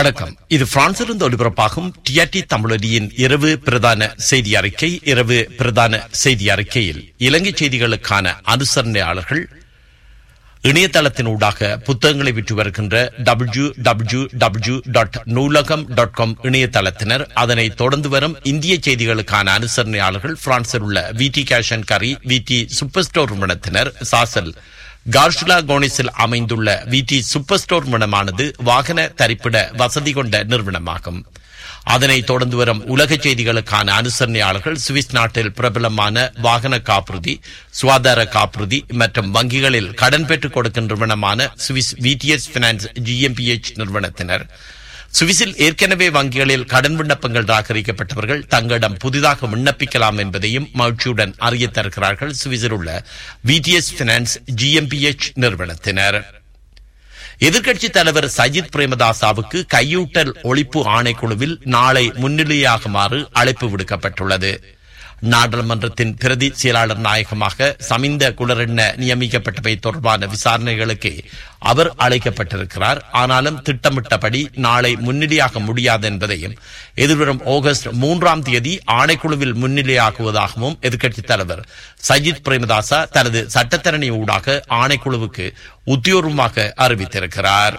வணக்கம் இது பிரான்சிலிருந்து ஒலிபரப்பாகும் டிஆர்டி தமிழொலியின் இரவு பிரதான செய்தி அறிக்கை இரவு பிரதான செய்தி அறிக்கையில் இலங்கை செய்திகளுக்கான அனுசரணையாளர்கள் இணையதளத்தினூடாக புத்தகங்களை விற்று வருகின்ற W W W dot Noolaham dot com இணையதளத்தினர் அதனை தொடர்ந்து வரும் இந்திய செய்திகளுக்கான அனுசரணையாளர்கள் பிரான்சில் உள்ள விடி கேஷ் அண்ட் கரி விடி சூப்பர் ஸ்டோர் நிறுவனத்தினர் சாசல் கார்ஷுலா கோனிஸில் அமைந்துள்ள விடி சூப்பர் ஸ்டோர் நிறுவனமானது வாகன தரிப்பிட வசதி கொண்ட நிறுவனமாகும் அதனைத் தொடர்ந்து வரும் உலக செய்திகளுக்கான அனுசரணையாளர்கள் சுவிஸ் நாட்டில் பிரபலமான வாகன காப்புறுதி சுகாதார காப்புறுதி மற்றும் வங்கிகளில் கடன் பெற்றுக் கொடுக்கும் நிறுவனமான சுவிஸ் விடிஎஸ் பினான்ஸ் ஜிஎம்பிஎச் நிறுவனத்தினர் சுவிஸில் ஏற்கனவே வங்கிகளில் கடன் விண்ணப்பங்கள் ராகரிக்கப்பட்டவர்கள் தங்களிடம் புதிதாக விண்ணப்பிக்கலாம் என்பதையும் மகிழ்ச்சியுடன் அறிய தருகிறார்கள் சுவிஸில் உள்ள விடிஎஸ் பினான்ஸ் ஜிஎம்பிஎச் நிறுவனத்தினர் எதிர்க்கட்சி தலைவர் சஜித் பிரேமதாசாவுக்கு கையூட்டல் ஒழிப்பு ஆணைக்குழுவில் நாளை முன்னிலையாகுமாறு அழைப்பு விடுக்கப்பட்டுள்ளது நாடாளுமன்றத்தின் பிரதி செயலாளர் நாயகமாக சமிந்த குளரெண்ண நியமிக்கப்பட்டவை தொடர்பான விசாரணைகளுக்கு அவர் அழைக்கப்பட்டிருக்கிறார் ஆனாலும் திட்டமிட்டபடி நாளை முன்னிலையாக முடியாது என்பதையும் எதிர்வரும் ஆகஸ்ட் மூன்றாம் தேதி ஆணைக்குழுவில் முன்னிலையாகுவதாகவும் எதிர்க்கட்சித் தலைவர் சஜித் பிரேமதாசா தனது சட்டத்தரணி ஊடாக ஆணைக்குழுவுக்கு உத்தியோகமாக அறிவித்திருக்கிறார்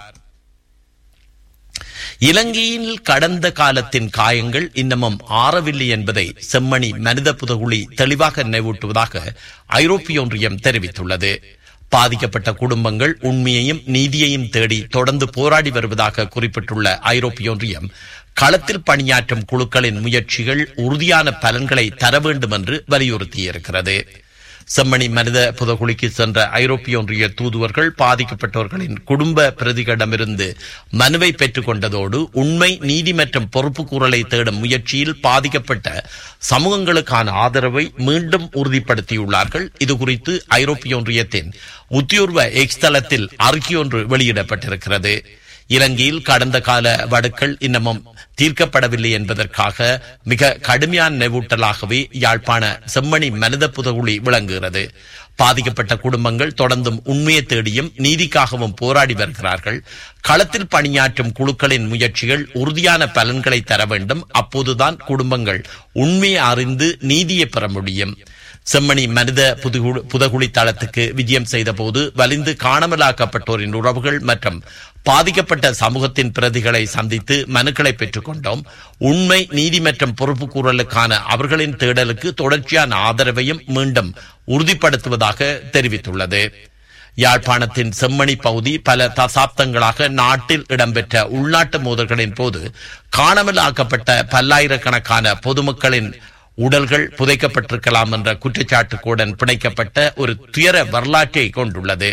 இலங்கையில் கடந்த காலத்தின் காயங்கள் இன்னமும் ஆறவில்லை என்பதை செம்மணி மனித புதகுழி தெளிவாக நினைவூட்டுவதாக ஐரோப்பிய ஒன்றியம் தெரிவித்துள்ளது பாதிக்கப்பட்ட குடும்பங்கள் உண்மையையும் நீதியையும் தேடி தொடர்ந்து போராடி வருவதாக குறிப்பிட்டுள்ள ஐரோப்பிய ஒன்றியம் களத்தில் பணியாற்றும் குழுக்களின் முயற்சிகள் உறுதியான பலன்களை தர வேண்டும் என்று வலியுறுத்தியிருக்கிறது செம்மணி மனித புதகுலிக்கு சென்ற ஐரோப்பிய ஒன்றிய தூதுவர்கள் பாதிக்கப்பட்டவர்களின் குடும்ப பிரதிகளிடமிருந்து மனுவை பெற்றுக் கொண்டதோடு உண்மை நீதி மற்றும் பொறுப்பு கூறலை தேடும் முயற்சியில் பாதிக்கப்பட்ட சமூகங்களுக்கான ஆதரவை மீண்டும் உறுதிப்படுத்தியுள்ளார்கள் இதுகுறித்து ஐரோப்பிய ஒன்றியத்தின் உத்தியோர்வ எக்ஸ் தளத்தில் அறிக்கையொன்று வெளியிடப்பட்டிருக்கிறது இலங்கையில் கடந்த கால வடுக்கள் இன்னமும் தீர்க்கப்படவில்லை என்பதற்காக மிக கடுமையான நினைவூட்டலாகவே யாழ்ப்பாண செம்மணி மனித புதகுழி விளங்குகிறது பாதிக்கப்பட்ட குடும்பங்கள் தொடர்ந்தும் உண்மையை தேடியும் நீதிக்காகவும் போராடி வருகிறார்கள் களத்தில் பணியாற்றும் குழுக்களின் முயற்சிகள் உறுதியான பலன்களை தர வேண்டும் அப்போதுதான் குடும்பங்கள் உண்மையை அறிந்து நீதியை பெற முடியும் செம்மணி மனித புதகுழி தளத்துக்கு விஜயம் செய்த போது வலிந்து காணாமலாக்கப்பட்டோரின் உறவுகள் மற்றும் பாதிக்கப்பட்ட சமூகத்தின் பிரதிகளை சந்தித்து மனுக்களை பெற்றுக் கொண்டோம் உண்மை நீதி மற்றும் பொறுப்பு கூறலுக்கான அவர்களின் தேடலுக்கு தொடர்ச்சியான ஆதரவையும் மீண்டும் உறுதிப்படுத்துவதாக தெரிவித்துள்ளது யாழ்ப்பாணத்தின் செம்மணி பகுதி பல தசாப்தங்களாக நாட்டில் இடம்பெற்ற உள்நாட்டு மோதல்களின் போது காணாமல் ஆக்கப்பட்ட பல்லாயிரக்கணக்கான பொதுமக்களின் உடல்கள் புதைக்கப்பட்டிருக்கலாம் என்ற குற்றச்சாட்டுக்குடன் பிணைக்கப்பட்ட ஒரு துயர வரலாற்றை கொண்டுள்ளது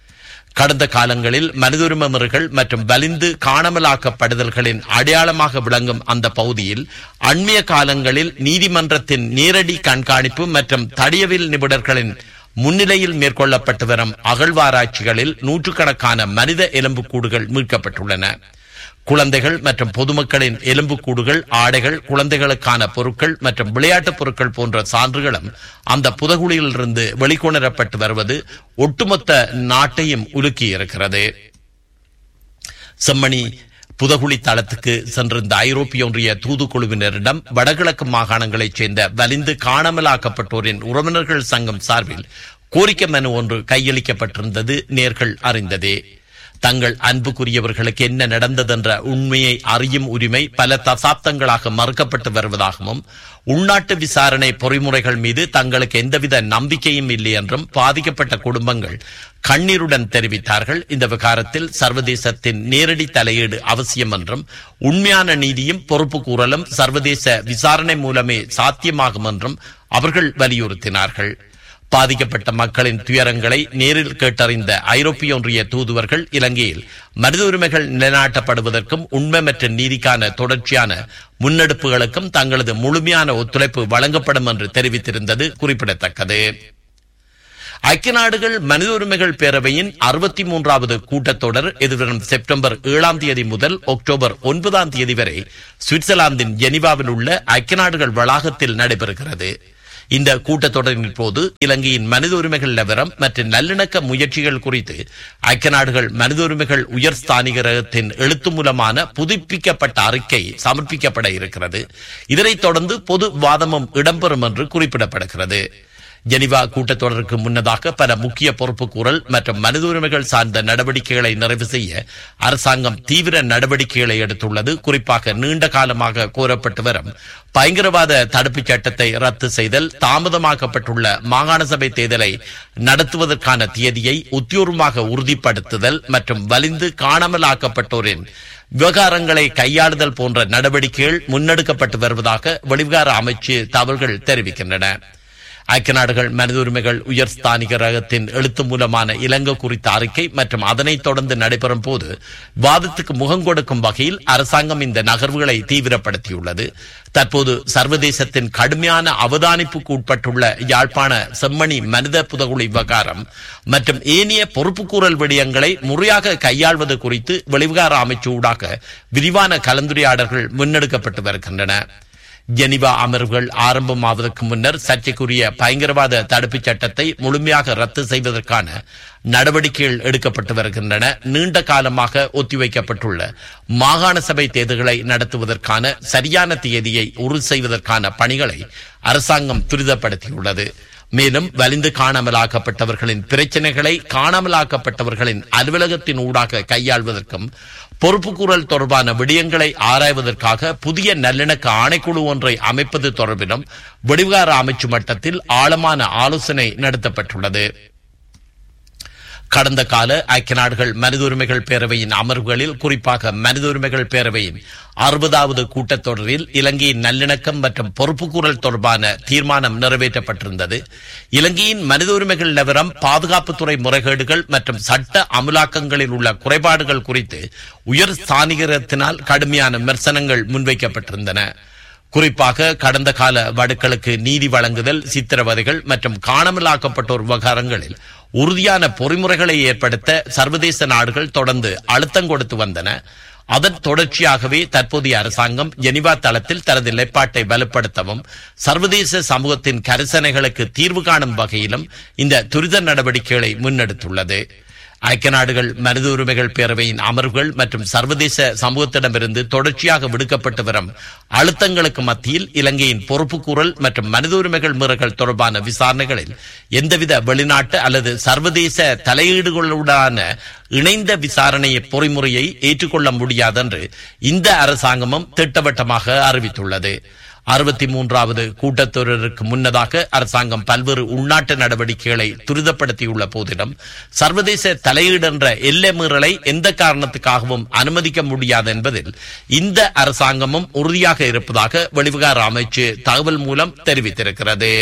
கடந்த காலங்களில் மனிதுரிமை முறைகள் மற்றும் வலிந்து காணாமலாக்கப்படுதல்களின் அடையாளமாக விளங்கும் அந்த பகுதியில் அண்மைய காலங்களில் நீதிமன்றத்தின் நேரடி கண்காணிப்பு மற்றும் தடியவில் நிபுணர்களின் முன்னிலையில் மேற்கொள்ளப்பட்டு வரும் அகழ்வாராய்ச்சிகளில் நூற்றுக்கணக்கான மனித எலும்புக்கூடுகள் மீட்கப்பட்டுள்ளன குழந்தைகள் மற்றும் பொதுமக்களின் எலும்புக்கூடுகள் ஆடைகள் குழந்தைகளுக்கான பொருட்கள் மற்றும் விளையாட்டுப் பொருட்கள் போன்ற சான்றுகளும் அந்த புதகுழியிலிருந்து வெளிக்கொணரப்பட்டு வருவது ஒட்டுமொத்த நாட்டையும் உலுக்கியிருக்கிறது செம்மணி புதகுழி தளத்துக்கு சென்றிருந்த ஐரோப்பிய ஒன்றிய தூதுக்குழுவினரிடம் வடகிழக்கு மாகாணங்களைச் சேர்ந்த வலிந்து காணாமலாக்கப்பட்டோரின் உறவினர்கள் சங்கம் சார்பில் கோரிக்கை மனு ஒன்று கையளிக்கப்பட்டிருந்தது நேர்கள் அறிந்ததே தங்கள் அன்புக்குரியவர்களுக்கு என்ன நடந்ததென்ற உண்மையை அறியும் உரிமை பல தசாப்தங்களாக மறுக்கப்பட்டு வருவதாகவும் உள்நாட்டு விசாரணை பொறிமுறைகள் மீது தங்களுக்கு எந்தவித நம்பிக்கையும் இல்லை என்றும் பாதிக்கப்பட்ட குடும்பங்கள் கண்ணீருடன் தெரிவித்தார்கள் இந்த விகாரத்தில் சர்வதேசத்தின் நேரடி தலையீடு அவசியம் என்றும் உண்மையான நீதியும் பொறுப்பு கூறலும் சர்வதேச விசாரணை மூலமே சாத்தியமாகும் என்றும் அவர்கள் வலியுறுத்தினார்கள் பாதிக்கப்பட்ட மக்களின் துயரங்களை நேரில் கேட்டறிந்த ஐரோப்பிய ஒன்றிய தூதுவர்கள் இலங்கையில் மனித உரிமைகள் நிலைநாட்டப்படுவதற்கும் உண்மை மற்றும் நீதிக்கான தொடர்ச்சியான முன்னெடுப்புகளுக்கும் தங்களது முழுமையான ஒத்துழைப்பு வழங்கப்படும் என்று தெரிவித்திருந்தது குறிப்பிடத்தக்கது ஐக்கிய நாடுகள் மனித உரிமைகள் பேரவையின் அறுபத்தி மூன்றாவது கூட்டத்தொடர் எதிர்வரும் செப்டம்பர் ஏழாம் தேதி முதல் அக்டோபர் ஒன்பதாம் தேதி வரை சுவிட்சர்லாந்தின் ஜெனிவாவில் உள்ள ஐக்கிய நாடுகள் வளாகத்தில் நடைபெறுகிறது இந்த கூட்டத்தொடரின் போது இலங்கையின் மனித உரிமைகள் நிலவரம் மற்றும் நல்லிணக்க முயற்சிகள் குறித்து ஐக்கிய நாடுகள் மனித உரிமைகள் உயர் ஸ்தானிகரகத்தின் எழுத்து மூலமான புதுப்பிக்கப்பட்ட அறிக்கை சமர்ப்பிக்கப்பட இருக்கிறது இதனைத் தொடர்ந்து பொது வாதமும் இடம்பெறும் என்று குறிப்பிடப்படுகிறது ஜெனிவா கூட்டத்தொடருக்கு முன்னதாக பல முக்கிய பொறுப்புக்கூறல் மற்றும் மனித உரிமைகள் சார்ந்த நடவடிக்கைகளை நிறைவு செய்ய அரசாங்கம் தீவிர நடவடிக்கைகளை எடுத்துள்ளது குறிப்பாக நீண்ட காலமாக கோரப்பட்டு வரும் பயங்கரவாத தடுப்புச் சட்டத்தை ரத்து செய்தல் தாமதமாக்கப்பட்டுள்ள மாகாண சபை தேர்தலை நடத்துவதற்கான தேதியை உத்தியோகமாக உறுதிப்படுத்துதல் மற்றும் வலிந்து காணாமலாக்கப்பட்டோரின் விவகாரங்களை கையாளுதல் போன்ற நடவடிக்கைகள் முன்னெடுக்கப்பட்டு வருவதாக வெளிவிகார அமைச்சு தகவல்கள் தெரிவிக்கின்றன ஐக்கிய நாடுகள் மனித உரிமைகள் உயர் ஸ்தானிக ரகத்தின் எழுத்து மூலமான இலங்கை குறித்த அறிக்கை மற்றும் அதனைத் தொடர்ந்து நடைபெறும் போது வாதத்துக்கு முகம் கொடுக்கும் வகையில் அரசாங்கம் இந்த நகர்வுகளை தீவிரப்படுத்தியுள்ளது தற்போது சர்வதேசத்தின் கடுமையான அவதானிப்புக்கு உட்பட்டுள்ள யாழ்ப்பாண செம்மணி மனித புதகுழி விவகாரம் மற்றும் ஏனைய பொறுப்புக்கூறல் விடயங்களை முறையாக கையாள்வது குறித்து வெளிவிகார அமைச்சு ஊடாக விரிவான கலந்துரையாடல்கள் முன்னெடுக்கப்பட்டு வருகின்றன ஜெனிவா அமர்வுகள் ஆரம்பமாவதற்கு முன்னர் சர்ச்சைக்குரிய பயங்கரவாத தடுப்புச் சட்டத்தை முழுமையாக ரத்து செய்வதற்கான நடவடிக்கைகள் எடுக்கப்பட்டு வருகின்றன நீண்ட காலமாக ஒத்திவைக்கப்பட்டுள்ள மாகாண சபை தேர்தல்களை நடத்துவதற்கான சரியான தேதியை உறுதி செய்வதற்கான பணிகளை அரசாங்கம் துரிதப்படுத்தியுள்ளது மேலும் வலிந்து காணாமலாக்கப்பட்டவர்களின் பிரச்சனைகளை காணாமலாக்கப்பட்டவர்களின் அலுவலகத்தின் ஊடாக கையாள்வதற்கும் பொறுப்புக்கூறல் தொடர்பான விடயங்களை ஆராய்வதற்காக புதிய நல்லிணக்க ஆணைக்குழு ஒன்றை அமைப்பது தொடர்பிலும் வெளிவிகார அமைச்சு மட்டத்தில் ஆழமான ஆலோசனை நடத்தப்பட்டுள்ளது கடந்த கால ஐக்கிய நாடுகள் மனித உரிமைகள் பேரவையின் அமர்வுகளில் குறிப்பாக மனித உரிமைகள் பேரவையின் அறுபதாவது கூட்டத்தொடரில் இலங்கையின் நல்லிணக்கம் மற்றும் பொறுப்புக்கூறல் தொடர்பான தீர்மானம் நிறைவேற்றப்பட்டிருந்தது இலங்கையின் மனித உரிமைகள் நிலவரம் பாதுகாப்புத்துறை முறைகேடுகள் மற்றும் சட்ட அமலாக்கங்களில் உள்ள குறைபாடுகள் குறித்து உயர் ஸ்தானிகரத்தினால் கடுமையான விமர்சனங்கள் முன்வைக்கப்பட்டிருந்தன குறிப்பாக கடந்த கால வடுக்களுக்கு நீதி வழங்குதல் சித்திரவதைகள் மற்றும் காணாமலாக்கப்பட்டோர் விவகாரங்களில் உறுதியான பொறிமுறைகளை ஏற்படுத்த சர்வதேச நாடுகள் தொடர்ந்து அழுத்தம் கொடுத்து வந்தன அதன் தொடர்ச்சியாகவே தற்போதைய அரசாங்கம் ஜெனிவா தளத்தில் தனது நிலைப்பாட்டை வலுப்படுத்தவும் சர்வதேச சமூகத்தின் கரிசனைகளுக்கு தீர்வு காணும் வகையிலும் இந்த துரித நடவடிக்கைகளை முன்னெடுத்துள்ளது ஐக்கிய நாடுகள் மனித உரிமைகள் பேரவையின் அமர்வுகள் மற்றும் சர்வதேச சமூகத்திடமிருந்து தொடர்ச்சியாக விடுக்கப்பட்டு வரும் அழுத்தங்களுக்கு மத்தியில் இலங்கையின் பொறுப்புக்கூறல் மற்றும் மனித உரிமைகள் மீறல்கள் தொடர்பான விசாரணைகளில் எந்தவித வெளிநாட்டு அல்லது சர்வதேச தலையீடுகளுடனான இணைந்த விசாரணை பொறிமுறையை ஏற்றுக்கொள்ள முடியாதென்று இந்த அரசாங்கமும் திட்டவட்டமாக அறிவித்துள்ளது அறுபத்தி மூன்றாவது கூட்டத்தொடருக்கு முன்னதாக அரசாங்கம் பல்வேறு உள்நாட்டு நடவடிக்கைகளை துரிதப்படுத்தியுள்ள போதிலும் சர்வதேச தலையீடு என்ற எல்லை மீறலை எந்த காரணத்துக்காகவும் அனுமதிக்க முடியாது என்பதில் இந்த அரசாங்கமும் உறுதியாக இருப்பதாக வெளிவிகார அமைச்சு தகவல் மூலம் தெரிவித்திருக்கிறது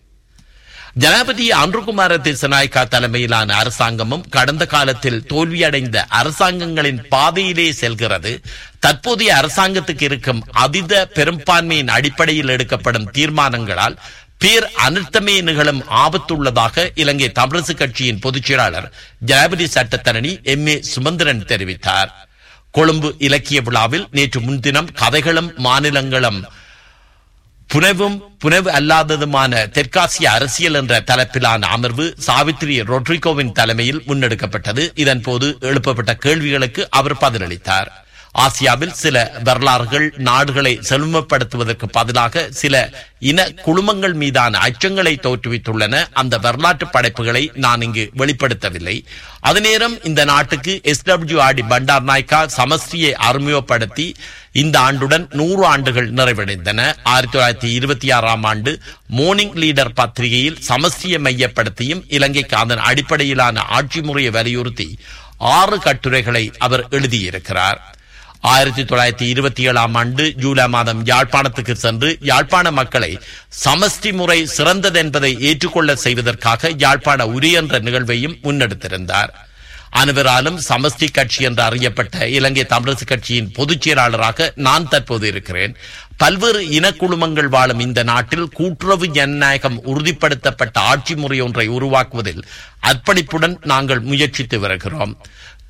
ஜனாபதி அன்றுகுமார திசநாயக்கா தலைமையிலான அரசாங்கமும் கடந்த காலத்தில் தோல்வியடைந்த அரசாங்கங்களின் பாதையிலே செல்கிறது தற்போதைய அரசாங்கத்துக்கு இருக்கும் அதித பெரும்பான்மையின் அடிப்படையில் எடுக்கப்படும் தீர்மானங்களால் பேர் அனர்த்தமே நிகழும் ஆபத்துள்ளதாக இலங்கை தமிழரசு கட்சியின் பொதுச் செயலாளர் ஜனாபதி சட்டத்தரணி எம் ஏ சுமந்திரன் தெரிவித்தார் கொழும்பு இலக்கிய விழாவில் நேற்று முன்தினம் கதைகளும் மாநிலங்களும் புனவும் புனவு அல்லாததுமான தெற்காசிய அரசியல் என்ற தலைப்பிலான அமர்வு சாவித்ரி ரொட்ரிகோவின் தலைமையில் முன்னெடுக்கப்பட்டது இதன் போது எழுப்பப்பட்ட கேள்விகளுக்கு அவர் பதிலளித்தார் ஆசியாவில் சில வரலாறுகள் நாடுகளை செழுமப்படுத்துவதற்கு பதிலாக சில இன குழுமங்கள் மீதான அச்சங்களை தோற்றுவித்துள்ளன அந்த வரலாற்று படைப்புகளை நான் இங்கு வெளிப்படுத்தவில்லை அதே நேரம் இந்த நாட்டுக்கு எஸ் டபிள்யூ ஆடி பண்டார் நாய்க்கா சமஸ்டியை அறிமுகப்படுத்தி இந்த ஆண்டுடன் நூறு ஆண்டுகள் நிறைவடைந்தன ஆயிரத்தி தொள்ளாயிரத்தி இருபத்தி ஆறாம் ஆண்டு மோர்னிங் லீடர் பத்திரிகையில் சமஸ்டியை மையப்படுத்தியும் இலங்கைக்கு அதன் அடிப்படையிலான ஆட்சி முறையை வலியுறுத்தி ஆறு கட்டுரைகளை அவர் எழுதியிருக்கிறார் ஆயிரத்தி தொள்ளாயிரத்தி இருபத்தி ஏழாம் ஆண்டு ஜூலை மாதம் யாழ்ப்பாணத்துக்கு சென்று யாழ்ப்பாண மக்களை சமஷ்டி முறை சிறந்தது என்பதை ஏற்றுக்கொள்ள செய்வதற்காக யாழ்ப்பாண உரி என்ற நிகழ்வையும் முன்னெடுத்திருந்தார் அனைவராலும் சமஷ்டி கட்சி என்று அறியப்பட்ட இலங்கை தமிழரசு கட்சியின் பொதுச் செயலாளராக நான் தற்போது இருக்கிறேன் பல்வேறு இனக்குழுமங்கள் வாழும் இந்த நாட்டில் கூட்டுறவு ஜனநாயகம் உறுதிப்படுத்தப்பட்ட ஆட்சி முறை ஒன்றை உருவாக்குவதில் அர்ப்பணிப்புடன் நாங்கள் முயற்சித்து வருகிறோம்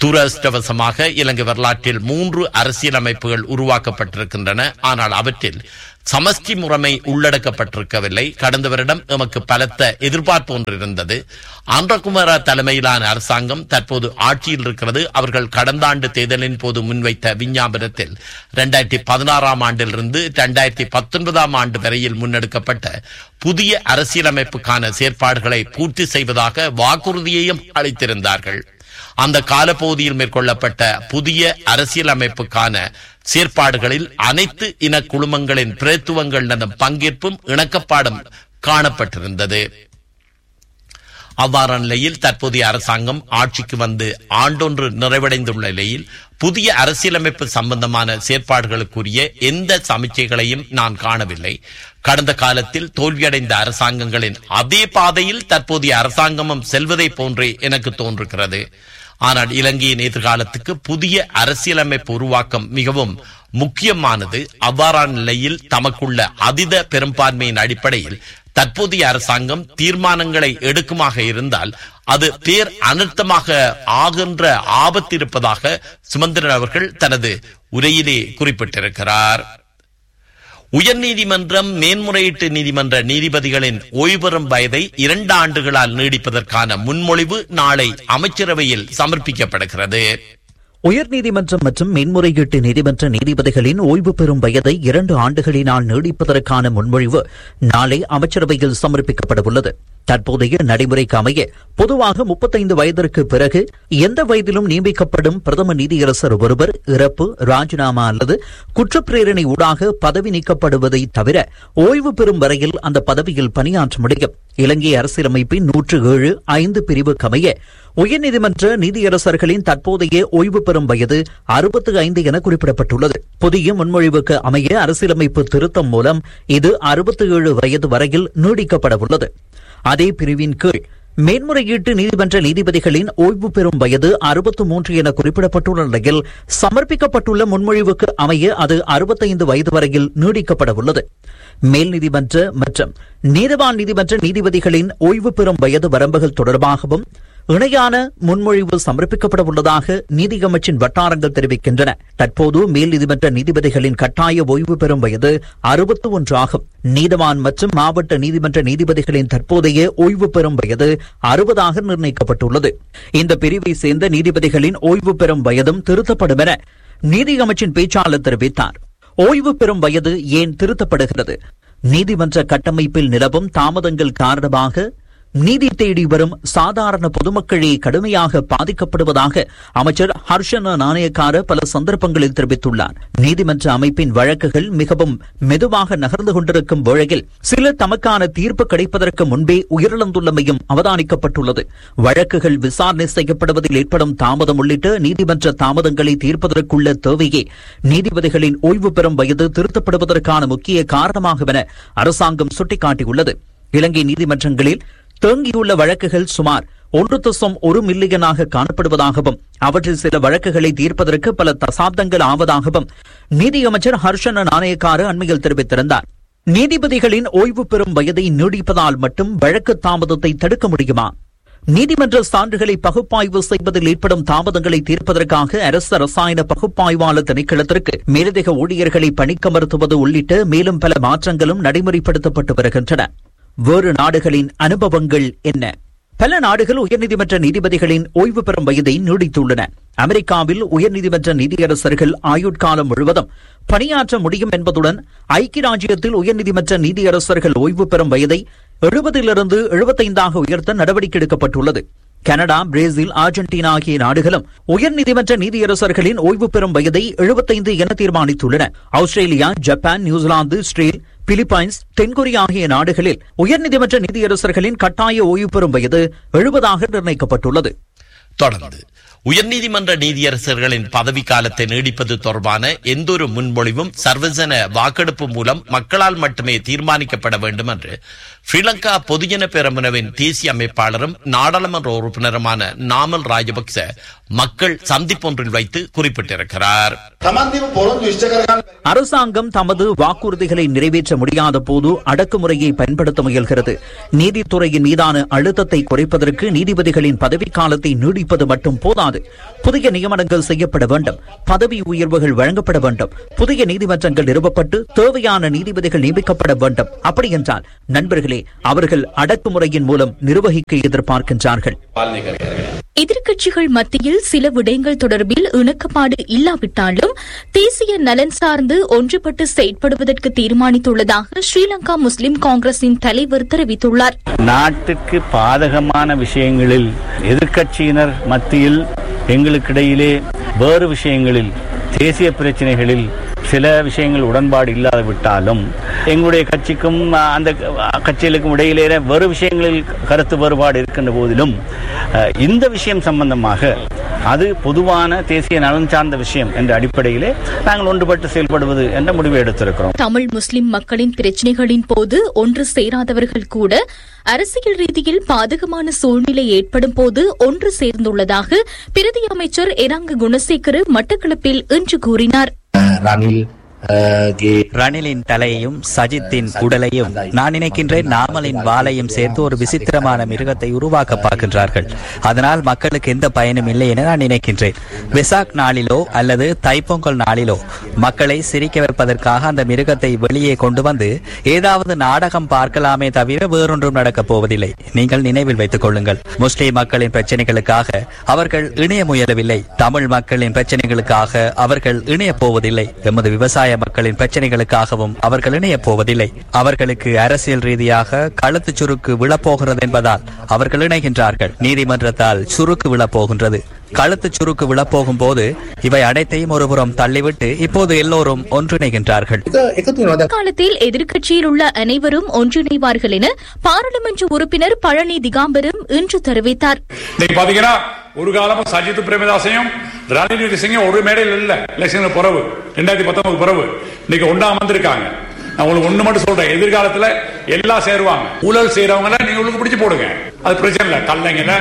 துரஷ்டவசமாக இலங்கை வரலாற்றில் மூன்று அரசியலமைப்புகள் உருவாக்கப்பட்டிருக்கின்றன ஆனால் அவற்றில் சமஷ்டி முறைமை உள்ளடக்கப்பட்டிருக்கவில்லை கடந்த வருடம் எமக்கு பலத்த எதிர்பார்ப்பு ஒன்று இருந்தது ஆந்திரகுமார தலைமையிலான அரசாங்கம் தற்போது ஆட்சியில் இருக்கிறது அவர்கள் கடந்த ஆண்டு தேர்தலின் போது முன்வைத்த விஞ்ஞாபனத்தில் இரண்டாயிரத்தி பதினாறாம் ஆண்டிலிருந்து இரண்டாயிரத்தி பத்தொன்பதாம் ஆண்டு வரையில் முன்னெடுக்கப்பட்ட புதிய அரசியலமைப்புக்கான செயற்பாடுகளை பூர்த்தி செய்வதாக வாக்குறுதியையும் அளித்திருந்தார்கள் அந்த காலப்பகுதியில் மேற்கொள்ளப்பட்ட புதிய அரசியலமைப்புக்கான செயற்பாடுகளில் அனைத்து இன குழுமங்களின் பிரத்துவங்களின் பங்கேற்பும் இணக்கப்பாடும் காணப்பட்டிருந்தது அவ்வாறான நிலையில் தற்போதைய அரசாங்கம் ஆட்சிக்கு வந்து ஆண்டொன்று நிறைவடைந்துள்ள நிலையில் புதிய அரசியலமைப்பு சம்பந்தமான செயற்பாடுகளுக்குரிய எந்த சமிச்சைகளையும் நான் காணவில்லை கடந்த காலத்தில் தோல்வியடைந்த அரசாங்கங்களின் அதே பாதையில் தற்போதைய அரசாங்கமும் செல்வதை போன்றே எனக்கு தோன்றுகிறது ஆனால் இலங்கையின் எதிர்காலத்துக்கு புதிய அரசியலமைப்பு உருவாக்கம் மிகவும் முக்கியமானது அவ்வாறான நிலையில் தமக்குள்ள அதித பெரும்பான்மையின் அடிப்படையில் தற்போதைய அரசாங்கம் தீர்மானங்களை எடுக்குமாக இருந்தால் அது பேர் அனர்த்தமாக ஆகின்ற ஆபத்து இருப்பதாக சுமந்திரன் அவர்கள் தனது உரையிலே குறிப்பிட்டிருக்கிறார் உயர்நீதிமன்றம் மேன்முறையீட்டு நீதிமன்ற நீதிபதிகளின் ஓய்வு பெறும் வயதை இரண்டு ஆண்டுகளால் நீடிப்பதற்கான முன்மொழிவு நாளை அமைச்சரவையில் சமர்ப்பிக்கப்படுகிறது உயர்நீதிமன்றம் மற்றும் மேன்முறையீட்டு நீதிமன்ற நீதிபதிகளின் ஓய்வு பெறும் வயதை இரண்டு ஆண்டுகளினால் நீடிப்பதற்கான முன்மொழிவு நாளை அமைச்சரவையில் சமர்ப்பிக்கப்பட உள்ளது தற்போதைய நடைமுறைக்கு அமைய பொதுவாக முப்பத்தைந்து வயதிற்கு பிறகு எந்த வயதிலும் நியமிக்கப்படும் பிரதம நீதியரசர் ஒருவர் இறப்பு ராஜினாமா அல்லது குற்றப்பிரேரணை ஊடாக பதவி நீக்கப்படுவதை தவிர ஓய்வு பெறும் வரையில் அந்த பதவியில் பணியாற்ற முடியும் இலங்கை அரசியலமைப்பின் நூற்று ஏழு ஐந்து பிரிவுக்கு அமைய உயர்நீதிமன்ற நீதியரசர்களின் தற்போதைய ஓய்வு பெறும் வயது அறுபத்து ஐந்து என குறிப்பிடப்பட்டுள்ளது புதிய முன்மொழிவுக்கு அமைய அரசியலமைப்பு திருத்தம் மூலம் இது அறுபத்தி ஏழு வயது வரையில் நீடிக்கப்பட உள்ளது அதே பிரிவின் கீழ் மேன்முறையீட்டு நீதிமன்ற நீதிபதிகளின் ஓய்வு பெறும் வயது அறுபத்து மூன்று என குறிப்பிடப்பட்டுள்ள நிலையில் சமர்ப்பிக்கப்பட்டுள்ள முன்மொழிவுக்கு அமைய அது அறுபத்தைந்து வயது வரையில் நீடிக்கப்பட உள்ளது மேல் நீதிமன்ற மற்றும் நீதவான் நீதிமன்ற நீதிபதிகளின் ஓய்வு பெறும் வயது வரம்புகள் தொடர்பாகவும் இணையான முன்மொழிவு சமர்ப்பிக்கப்பட உள்ளதாக நீதி அமைச்சின் வட்டாரங்கள் தெரிவிக்கின்றன தற்போது மேல் நீதிமன்ற நீதிபதிகளின் கட்டாய ஓய்வு பெறும் வயது அறுபத்தி ஒன்று ஆகும் நீதவான் மற்றும் மாவட்ட நீதிமன்ற நீதிபதிகளின் தற்போதைய ஓய்வு பெறும் வயது அறுபதாக நிர்ணயிக்கப்பட்டுள்ளது இந்த பிரிவை சேர்ந்த நீதிபதிகளின் ஓய்வு பெறும் வயதும் திருத்தப்படும் என நீதி அமைச்சின் பேச்சாளர் தெரிவித்தார் ஓய்வு பெறும் வயது ஏன் திருத்தப்படுகிறது நீதிமன்ற கட்டமைப்பில் நிலவும் தாமதங்கள் காரணமாக நீதி தேடி வரும் சாதாரண பொதுமக்களே கடுமையாக பாதிக்கப்படுவதாக அமைச்சர் ஹர்ஷன நாணயக்கார பல சந்தர்ப்பங்களில் தெரிவித்துள்ளார் நீதிமன்ற அமைப்பின் வழக்குகள் மிகவும் மெதுவாக நகர்ந்து கொண்டிருக்கும் வேளையில் சிலர் தமக்கான தீர்ப்பு கிடைப்பதற்கு முன்பே உயிரிழந்துள்ளமையும் அவதானிக்கப்பட்டுள்ளது வழக்குகள் விசாரணை செய்யப்படுவதில் ஏற்படும் தாமதம் உள்ளிட்ட நீதிமன்ற தாமதங்களை தீர்ப்பதற்குள்ள தேவையே நீதிபதிகளின் ஓய்வு பெறும் வயது திருத்தப்படுவதற்கான முக்கிய காரணமாகும் என அரசாங்கம் சுட்டிக்காட்டியுள்ளது இலங்கை நீதிமன்றங்களில் தேங்கியுள்ள வழக்குகள் சுமார் ஒன்று தசம் ஒரு மில்லியனாக காணப்படுவதாகவும் அவற்றில் சில வழக்குகளை தீர்ப்பதற்கு பல தசாப்தங்கள் ஆவதாகவும் நீதியமைச்சர் ஹர்ஷன நாணயக்கார அண்மையில் தெரிவித்திருந்தார் நீதிபதிகளின் ஓய்வு பெறும் வயதை நீடிப்பதால் மட்டும் வழக்கு தாமதத்தை தடுக்க முடியுமா நீதிமன்ற சான்றுகளை பகுப்பாய்வு செய்வதில் ஏற்படும் தாமதங்களை தீர்ப்பதற்காக அரசு ரசாயன பகுப்பாய்வாளர் திணைக்களத்திற்கு மேலதிக ஊழியர்களை பணிக்கமர்த்துவது உள்ளிட்ட மேலும் பல மாற்றங்களும் நடைமுறைப்படுத்தப்பட்டு வருகின்றன வேறு நாடுகளின் அனுபவங்கள் என்ன பல நாடுகள் உயர்நீதிமன்ற நீதிபதிகளின் ஓய்வு பெறும் வயதை நீடித்துள்ளன அமெரிக்காவில் உயர்நீதிமன்ற நீதியரசர்கள் ஆயுட்காலம் முழுவதும் பணியாற்ற முடியும் என்பதுடன் ஐக்கிய ராஜ்யத்தில் உயர்நீதிமன்ற நீதியரசர்கள் ஓய்வு பெறும் வயதை எழுபதிலிருந்து எழுபத்தைந்தாக உயர்த்த நடவடிக்கை எடுக்கப்பட்டுள்ளது கனடா பிரேசில் அர்ஜென்டினா ஆகிய நாடுகளும் உயர்நீதிமன்ற நீதியரசர்களின் ஓய்வு பெறும் வயதை எழுபத்தைந்து என தீர்மானித்துள்ளன ஆஸ்திரேலியா ஜப்பான் நியூசிலாந்து ஸ்ரீல் பிலிப்பைன்ஸ் தென்கொரியா ஆகிய நாடுகளில் உயர்நீதிமன்ற நீதியரசர்களின் கட்டாய ஓய்வு பெறும் வயது எழுபதாக நிர்ணயிக்கப்பட்டுள்ளது தொடர்ந்து உயர்நீதிமன்ற நீதியரசர்களின் பதவி காலத்தை நீடிப்பது தொடர்பான எந்தொரு முன்மொழிவும் சர்வஜன வாக்கெடுப்பு மூலம் மக்களால் மட்டுமே தீர்மானிக்கப்பட வேண்டும் என்று ஸ்ரீலங்கா பொதுஜன பெரமுனவின் தேசிய அமைப்பாளரும் நாடாளுமன்ற உறுப்பினருமான நாமல் ராஜபக்ச மக்கள் சந்திப்பொன்றில் வைத்து குறிப்பிட்டிருக்கிறார் තමන්දිම පොරොන්දු ඉෂ්ට කරගන්න அரசாங்கம் தமது வாக்குறுதிகளை நிறைவேற்ற முடியாத போது அடக்குமுறையை பயன்படுத்த முயல்கிறது நீதித்துறையின் மீதான அழுத்தத்தை குறைப்பதற்கு நீதிபதிகளின் பதவிக்காலத்தை நீடிப்பது மட்டும் போதாது முடியாது புதிய நியமனங்கள் செய்யப்பட வேண்டும் பதவி உயர்வுகள் வழங்கப்பட வேண்டும் புதிய நீதிமன்றங்கள் நிறுவப்பட்டு தேவையான நீதிபதிகள் நியமிக்கப்பட வேண்டும் அப்படி என்றால் நண்பர்களே அவர்கள் அடக்குமுறையின் மூலம் நிர்வகிக்க எதிர்பார்க்கின்றார்கள் எதிர்க்கட்சிகள் மத்தியில் சில விடயங்கள் தொடர்பில் இணக்கப்பாடு இல்லாவிட்டாலும் தேசிய நலன் சார்ந்து ஒன்றுபட்டு செயற்படுவதற்கு தீர்மானித்துள்ளதாக ஸ்ரீலங்கா முஸ்லிம் காங்கிரசின் தலைவர் தெரிவித்துள்ளார் நாட்டுக்கு பாதகமான விஷயங்களில் எதிர்க்கட்சியினர் மத்தியில் எங்களுக்கிடையிலே வேறு விஷயங்களில் தேசிய பிரச்சனைகளில் சில விஷயங்கள் உடன்பாடு இல்லாத விட்டாலும் எங்களுடைய கட்சிக்கும் அஹ், அந்த அஹ், கட்சிகளுக்கும் இடையிலே வேறு விஷயங்களில் கருத்து வேறுபாடு இருக்கின்ற போதிலும் அஹ், இந்த விஷயம் சம்பந்தமாக அது பொதுவான தேசிய நலன் சார்ந்த விஷயம் என்ற அடிப்படையிலே நாங்கள் ஒன்றுபட்டு செயல்படுவது என்ற முடிவை எடுத்திருக்கிறோம் தமிழ் முஸ்லிம் மக்களின் பிரச்சினைகளின் போது ஒன்று சேராதவர்கள் கூட அரசியல் ரீதியில் பாதகமான சூழ்நிலை ஏற்படும் போது ஒன்று சேர்ந்துள்ளதாக பிரதி அமைச்சர் எராங்க குணசேகர மட்டக்களப்பில் இன்று கூறினார் රනිල් ගේ ரணிலின் தலையையும் சஜித்தின் உடலையும் நான் நினைக்கின்றேன் நாமலின் வாளையும் சேர்த்து ஒரு விசித்திரமான மிருகத்தை உருவாக்க பார்க்கின்றார்கள் அதனால் மக்களுக்கு எந்த பயனும் இல்லை என நான் நினைக்கின்றேன் வெசாக் நாளிலோ அல்லது தைப்பொங்கல் நாளிலோ மக்களை சிரிக்க வைப்பதற்காக அந்த மிருகத்தை வெளியே கொண்டு வந்து ஏதாவது நாடகம் பார்க்கலாமே தவிர வேறொன்றும் நடக்கப் போவதில்லை நீங்கள் நினைவில் வைத்துக் கொள்ளுங்கள் முஸ்லிம் மக்களின் பிரச்சனைகளுக்காக அவர்கள் இணைய முயலவில்லை தமிழ் மக்களின் பிரச்சனைகளுக்காக அவர்கள் இணையப் போவதில்லை எமது விவசாய மக்களின் பிரச்சனைகளுக்காகவும் அவர்கள் இணையப் போவதில்லை அவர்களுக்கு அரசியல் ரீதியாக கழுத்து சுருக்கு விழப்போகிறது என்பதால் அவர்கள் இணைகின்றார்கள் நீதிமன்றத்தால் சுருக்கு விழப்போகின்றது கழுத்து சுருக்கு விழப்போகும் போது இவை அனைத்தையும் ஒருபுறம் தள்ளிவிட்டு இப்போது எல்லோரும் ஒன்றிணைகின்றார்கள் එකතු වෙනවා காலத்தில் எதிர்க்கட்சியில் உள்ள அனைவரும் ஒன்றிணைவார்கள் என பாராளுமன்ற உறுப்பினர் பழனி திகாம்பரம் இன்று தெரிவித்தார் இன்னைக்கு பாத்தீங்கன்னா ஒரு காலமும் சஜித் பிரேமதாசையும் ரணில் விக்ரமசிங்கும் ஒரு மேடையில் இல்ல எலெக்ஷன் பிறகு ரெண்டாயிரத்தி பத்தொன்பது பிறகு இன்னைக்கு ஒன்றா வந்திருக்காங்க நான் உங்களுக்கு ஒண்ணு மட்டும் சொல்றேன் எதிர்காலத்துல எல்லாம் சேருவாங்க ஊழல் செய்யறவங்க நீங்க உள்ளுக்கு பிடிச்சு போடுங்க அது பிரச்சனை இல்லை கல்லைங்க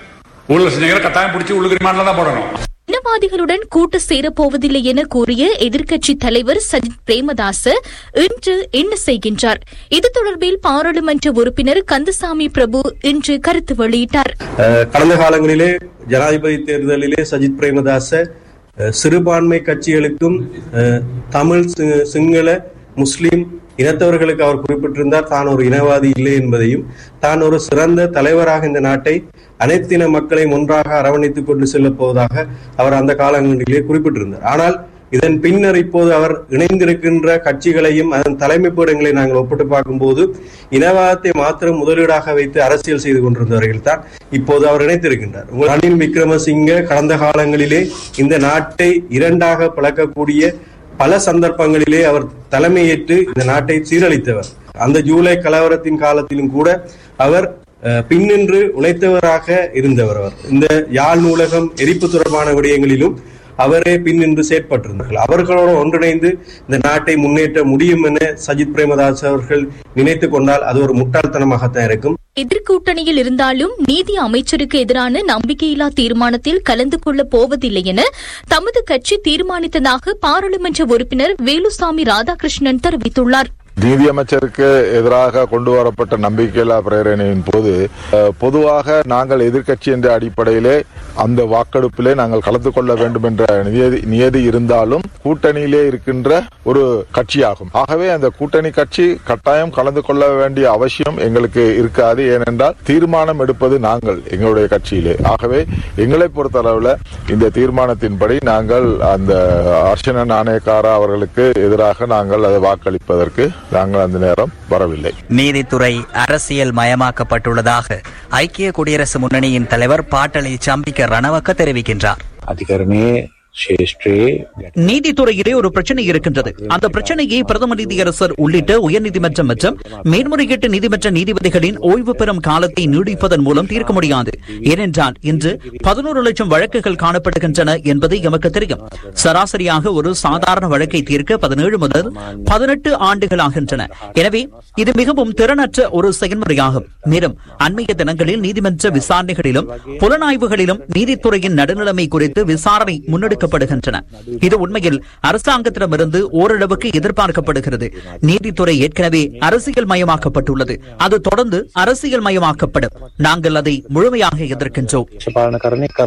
ஊழல் செஞ்சவங்க கட்டாயம் பிடிச்சி உள்ளுக்கு ரிமாண்ட்ல தான் போடணும் இனவாதிகளுடன் கூட்டு சேரப்போவதில்லை என கூறிய எதிர்க்கட்சி தலைவர் சஜித் பிரேமதாச இன்று என்ன செய்கின்றார் இது தொடர்பில் பாராளுமன்ற உறுப்பினர் கந்தசாமி பிரபு இன்று கருத்து வெளியிட்டார் அஹ் கடந்த காலங்களிலே ஜனாதிபதி தேர்தலிலே சஜித் பிரேமதாச அஹ் சிறுபான்மை கட்சிகளுக்கும் அஹ் தமிழ் சி- சிங்கள முஸ்லிம் இனத்தவர்களுக்கு அவர் குறிப்பிட்டிருந்தார் தான் ஒரு இனவாதி இல்லை என்பதையும் தான் ஒரு சிறந்த தலைவராக இந்த நாட்டை அனைத்தின மக்களையும் ஒன்றாக அரவணைத்துக் கொண்டு செல்லப் போவதாக அவர் அந்த காலங்களிலே குறிப்பிட்டிருந்தார் ஆனால் இதன் பின்னர் இப்போது அவர் இணைந்திருக்கின்ற கட்சிகளையும் அதன் தலைமை பீடங்களை நாங்கள் ஒப்பிட்டு பார்க்கும்போது இனவாதத்தை மாத்திரம் முதலீடாக வைத்து அரசியல் செய்து கொண்டிருந்தவர்கள் தான் இப்போது அவர் இணைத்திருக்கின்றார் உங்கள் ரணில் விக்ரமசிங்க கடந்த காலங்களிலே இந்த நாட்டை இரண்டாக பிளக்கக்கூடிய பல சந்தர்ப்பங்களிலே அவர் தலைமையேற்று இந்த நாட்டை சீரழித்தவர் அந்த ஜூலை கலவரத்தின் காலத்திலும் கூட அவர் அஹ், பின்னின்று உழைத்தவராக இருந்தவர் அவர் இந்த யாழ் நூலகம் எரிப்பு தொடர்பான விடயங்களிலும் அவரே பின்னின்று செயற்பட்டிருந்தார்கள் அவர்களோடு ஒன்றிணைந்து இந்த நாட்டை முன்னேற்ற முடியும் என சஜித் பிரேமதாஸ் அவர்கள் நினைத்துக் கொண்டால் அது ஒரு முட்டாள்தனமாகத்தான் இருக்கும் எதிர்கூட்டணியில் இருந்தாலும் நீதி அமைச்சருக்கு எதிரான நம்பிக்கையில்லா தீர்மானத்தில் கலந்து கொள்ளப் போவதில்லை என தமது கட்சி தீர்மானித்ததாக பாராளுமன்ற உறுப்பினர் வேலுசாமி ராதாகிருஷ்ணன் தெரிவித்துள்ளார் நீதியமைச்சருக்கு எதிராக கொண்டு வரப்பட்ட நம்பிக்கையில்லா பிரேரணையின் போது அஹ், பொதுவாக நாங்கள் எதிர்க்கட்சி என்ற அடிப்படையிலே அந்த வாக்கெடுப்பிலே நாங்கள் கலந்து கொள்ள வேண்டும் என்ற நியதி நியதி இருந்தாலும் கூட்டணியிலே இருக்கின்ற ஒரு கட்சியாகும் ஆகவே அந்த கூட்டணி கட்சி கட்டாயம் கலந்து கொள்ள வேண்டிய அவசியம் எங்களுக்கு இருக்காது ஏனென்றால் தீர்மானம் எடுப்பது நாங்கள் எங்களுடைய கட்சியிலே ஆகவே எங்களை பொறுத்தளவில் இந்த தீர்மானத்தின்படி நாங்கள் அந்த அர்ச்சன நாணயக்காரா அவர்களுக்கு எதிராக நாங்கள் அதை வாக்களிப்பதற்கு நாங்கள் அந்த நேரம் வரவில்லை நீதித்துறை அரசியல் மயமாக்கப்பட்டுள்ளதாக ஐக்கிய குடியரசு முன்னணியின் தலைவர் பாட்டளி சம்பிக்க ரணவக்க தெரிவிக்கின்றார் අධිකරණයේ ශේෂත්‍රයේ நீதித்துறையிலே ஒரு பிரச்சனை இருக்கின்றது அந்த பிரச்சனையை பிரதம நீதியரசர் உள்ளிட்ட உயர்நீதிமன்றம் மற்றும் மேன்முறையீட்டு நீதிமன்ற நீதிபதிகளின் ஓய்வு பெறும் காலத்தை நீடிப்பதன் மூலம் தீர்க்க முடியாது ஏனென்றால் இன்று பதினோரு லட்சம் வழக்குகள் காணப்படுகின்றன என்பது எமக்கு தெரியும் சராசரியாக ஒரு சாதாரண வழக்கை தீர்க்க பதினேழு முதல் பதினெட்டு ஆண்டுகள் ஆகின்றன எனவே இது மிகவும் திறனற்ற ஒரு செயல்முறையாகும் மேலும் அண்மைய தினங்களில் நீதிமன்ற விசாரணைகளிலும் புலனாய்வுகளிலும் நீதித்துறையின் நடுநிலைமை குறித்து விசாரணை முன்னெடுக்கப்படுகின்றன இது உண்மையில் அரசாங்கத்திடமிருந்து ஓரளவுக்கு எதிர்பார்க்கப்படுகிறது நீதித்துறை ஏற்கனவே அரசியல் மயமாக்கப்பட்டுள்ளது அது தொடர்ந்து அரசியல் மயமாக்கப்படும் நாங்கள் அதை முழுமையாக எதிர்க்கின்றோம் ශපාලන කරණය කරන්න.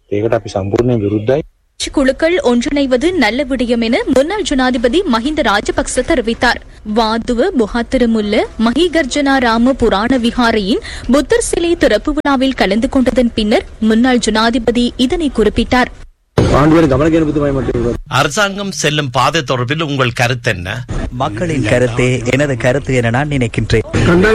ඒකට අපි සම්පූර්ණයෙන් විරුද්ධයි. கட்சி குழுக்கள் ஒன்றிணைவது நல்ல விடயம் என முன்னாள் ஜனாதிபதி மஹிந்த ராஜபக்ச தெரிவித்தார் வாதுவ புகாத்திரமுள்ள மஹிகர்ஜனா ராம புராண விஹாரையின் புத்தர் சிலை திறப்பு விழாவில் கலந்து கொண்டதன் பின்னர் முன்னாள் ஜனாதிபதி இதனை குறிப்பிட்டார் அரசாங்கம் செல்லும் பாதை தொடர்பில் உங்கள் கருத்து என்ன மக்களின் கருத்தே எனது கருத்து என நான் நினைக்கின்றேன்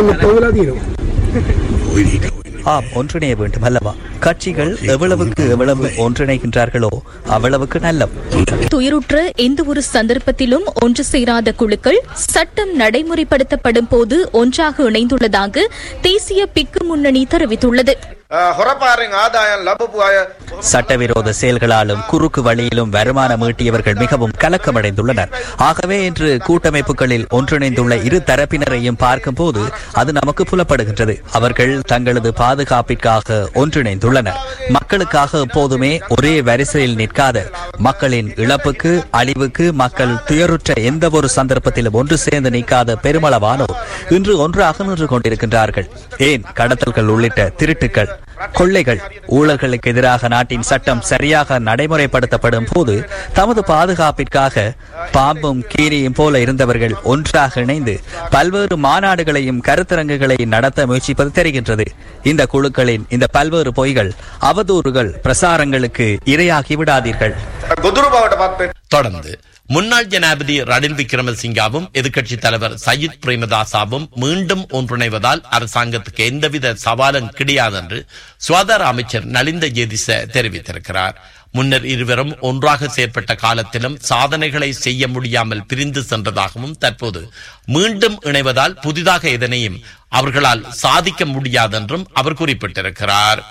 ஆம் ஒன்றிணைய வேண்டும் அல்லவா கட்சிகள் எவ்வளவுக்கு எவ்வளவு ஒன்றிணைகின்றார்களோ அவ்வளவுக்கு நல்லது துயருற்ற எந்த ஒரு சந்தர்ப்பத்திலும் ஒன்று சேராத குழுக்கள் சட்டம் நடைமுறைப்படுத்தப்படும் போது ஒன்றாக இணைந்துள்ளதாக தேசிய பிக்கு முன்னணி தெரிவித்துள்ளது හොරපාරෙන් ආදායන් ලබපු අය சட்டவிரோத செயல்களாலும் குறுக்கு வழியிலும் வருமானம் ஈட்டியவர்கள் மிகவும் கலக்கமடைந்துள்ளனர் ஆகவே இன்று கூட்டமைப்புகளில் ஒன்றிணைந்துள்ள இரு தரப்பினரையும் பார்க்கும்போது அது நமக்கு புலப்படுகின்றது அவர்கள் தங்களது பாதுகாப்பிற்காக ஒன்றிணைந்துள்ளனர் மக்களுக்காக எப்போதுமே ஒரே வரிசையில் நிற்காத மக்களின் இழப்புக்கு அழிவுக்கு மக்கள் துயருற்ற எந்த ஒரு சந்தர்ப்பத்திலும் ஒன்று சேர்ந்து நிற்காத பெருமளவானோர் இன்று ஒன்றாக நின்று கொண்டிருக்கின்றார்கள் ஏன் கடத்தல்கள் உள்ளிட்ட திருட்டுக்கள் கொள்ளைகள் ஊழல்களுக்கு எதிராக நாட்டின் சட்டம் சரியாக நடைமுறைப்படுத்தப்படும் போது தமது பாதுகாப்பிற்காக பாம்பும் கீரியும் போல இருந்தவர்கள் ஒன்றாக இணைந்து பல்வேறு மாநாடுகளையும் கருத்தரங்குகளையும் நடத்த முயற்சிப்பது தெரிகின்றது இந்த குழுக்களின் இந்த பல்வேறு பொய்கள் அவதூறுகள் பிரசாரங்களுக்கு இரையாகி விடாதீர்கள் ගොදුරු බවට පත්වෙන් தொடர்ந்து முன்னாள் ஜனாதிபதி ரணில் விக்ரமசிங்காவும் எதிர்க்கட்சி தலைவர் சயித் பிரேமதாசாவும் மீண்டும் ஒன்றிணைவதால் அரசாங்கத்துக்கு எந்தவித சவாலும் கிடையாது என்று சுகாதார அமைச்சர் நலிந்த ஜேதிச தெரிவித்திருக்கிறார் முன்னர் இருவரும் ஒன்றாக செயற்பட்ட காலத்திலும் சாதனைகளை செய்ய முடியாமல் பிரிந்து சென்றதாகவும் தற்போது மீண்டும் இணைவதால் புதிதாக எதனையும் அவர்களால் சாதிக்க முடியாதென்றும் அவர் குறிப்பிட்டிருக்கிறார்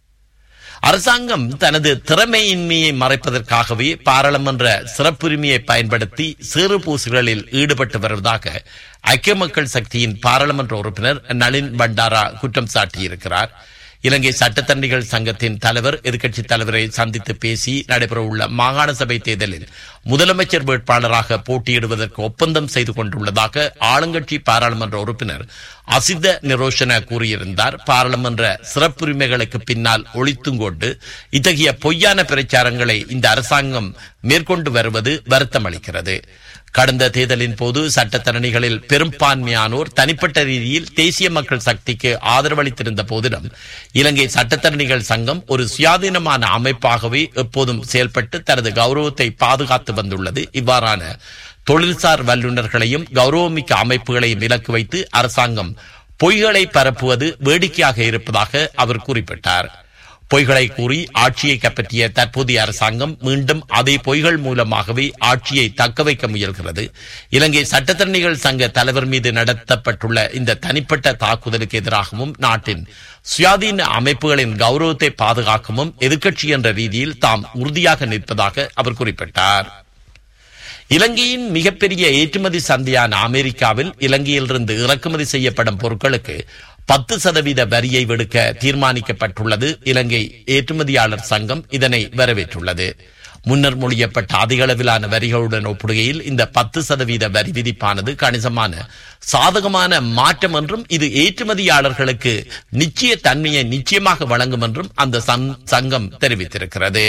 அரசாங்கம் தனது திறமையின்மையை மறைப்பதற்காகவே பாராளுமன்ற சிறப்புரிமையை பயன்படுத்தி சிறு பூசுகளில் ஈடுபட்டு வருவதாக ஐக்கிய மக்கள் சக்தியின் பாராளுமன்ற உறுப்பினர் நளின் பண்டாரா குற்றம் சாட்டியிருக்கிறார் இலங்கை சட்டத்தரணிகள் சங்கத்தின் தலைவர் எதிர்க்கட்சித் தலைவரை சந்தித்து பேசி நடைபெறவுள்ள மாகாண சபை தேர்தலில் முதலமைச்சர் வேட்பாளராக போட்டியிடுவதற்கு ஒப்பந்தம் செய்து கொண்டுள்ளதாக ஆளுங்கட்சி பாராளுமன்ற உறுப்பினர் அசித நிரோஷன கூறியிருந்தார் பாராளுமன்ற சிறப்புரிமைகளுக்கு பின்னால் ஒளித்துங்கொண்டு இத்தகைய பொய்யான பிரச்சாரங்களை இந்த அரசாங்கம் மேற்கொண்டு வருவது வருத்தம் அளிக்கிறது கடந்த தேர்தலின் போது சட்டத்தரணிகளில் பெரும்பான்மையானோர் தனிப்பட்ட ரீதியில் தேசிய மக்கள் சக்திக்கு ஆதரவளித்திருந்த போதிலும் இலங்கை சட்டத்தரணிகள் சங்கம் ஒரு சுயாதீனமான அமைப்பாகவே எப்போதும் செயல்பட்டு தனது கௌரவத்தை பாதுகாத்து வந்துள்ளது இவ்வாறான தொழில்சார் வல்லுநர்களையும் கௌரவமிக்க அமைப்புகளையும் இலக்கு வைத்து அரசாங்கம் பொய்களை பரப்புவது வேடிக்கையாக இருப்பதாக அவர் குறிப்பிட்டார் பொய்களை கூறி ஆட்சியை கைப்பற்றிய தற்போதைய அரசாங்கம் மீண்டும் அதே பொய்கள் மூலமாகவே ஆட்சியை தக்க வைக்க முயல்கிறது இலங்கை சட்டத்தரணிகள் சங்க தலைவர் மீது நடத்தப்பட்டுள்ள இந்த தனிப்பட்ட தாக்குதலுக்கு எதிராகவும் நாட்டின் சுயாதீன அமைப்புகளின் கௌரவத்தை பாதுகாக்கவும் எதிர்க்கட்சி என்ற ரீதியில் தாம் உறுதியாக நிற்பதாக அவர் குறிப்பிட்டார் இலங்கையின் மிகப்பெரிய ஏற்றுமதி சந்தையான அமெரிக்காவில் இலங்கையிலிருந்து இறக்குமதி செய்யப்படும் பொருட்களுக்கு பத்து சதவீத வரியை விடுக்க தீர்மானிக்கப்பட்டுள்ளது இலங்கை ஏற்றுமதியாளர் சங்கம் இதனை வரவேற்றுள்ளது முன்னர் மொழியப்பட்ட அதிக அளவிலான வரிகளுடன் ஒப்பிடுகையில் இந்த பத்து சதவீத வரி விதிப்பானது கணிசமான சாதகமான மாற்றம் என்றும் இது ஏற்றுமதியாளர்களுக்கு நிச்சய தன்மையை நிச்சயமாக வழங்கும் என்றும் அந்த சங்கம் தெரிவித்திருக்கிறது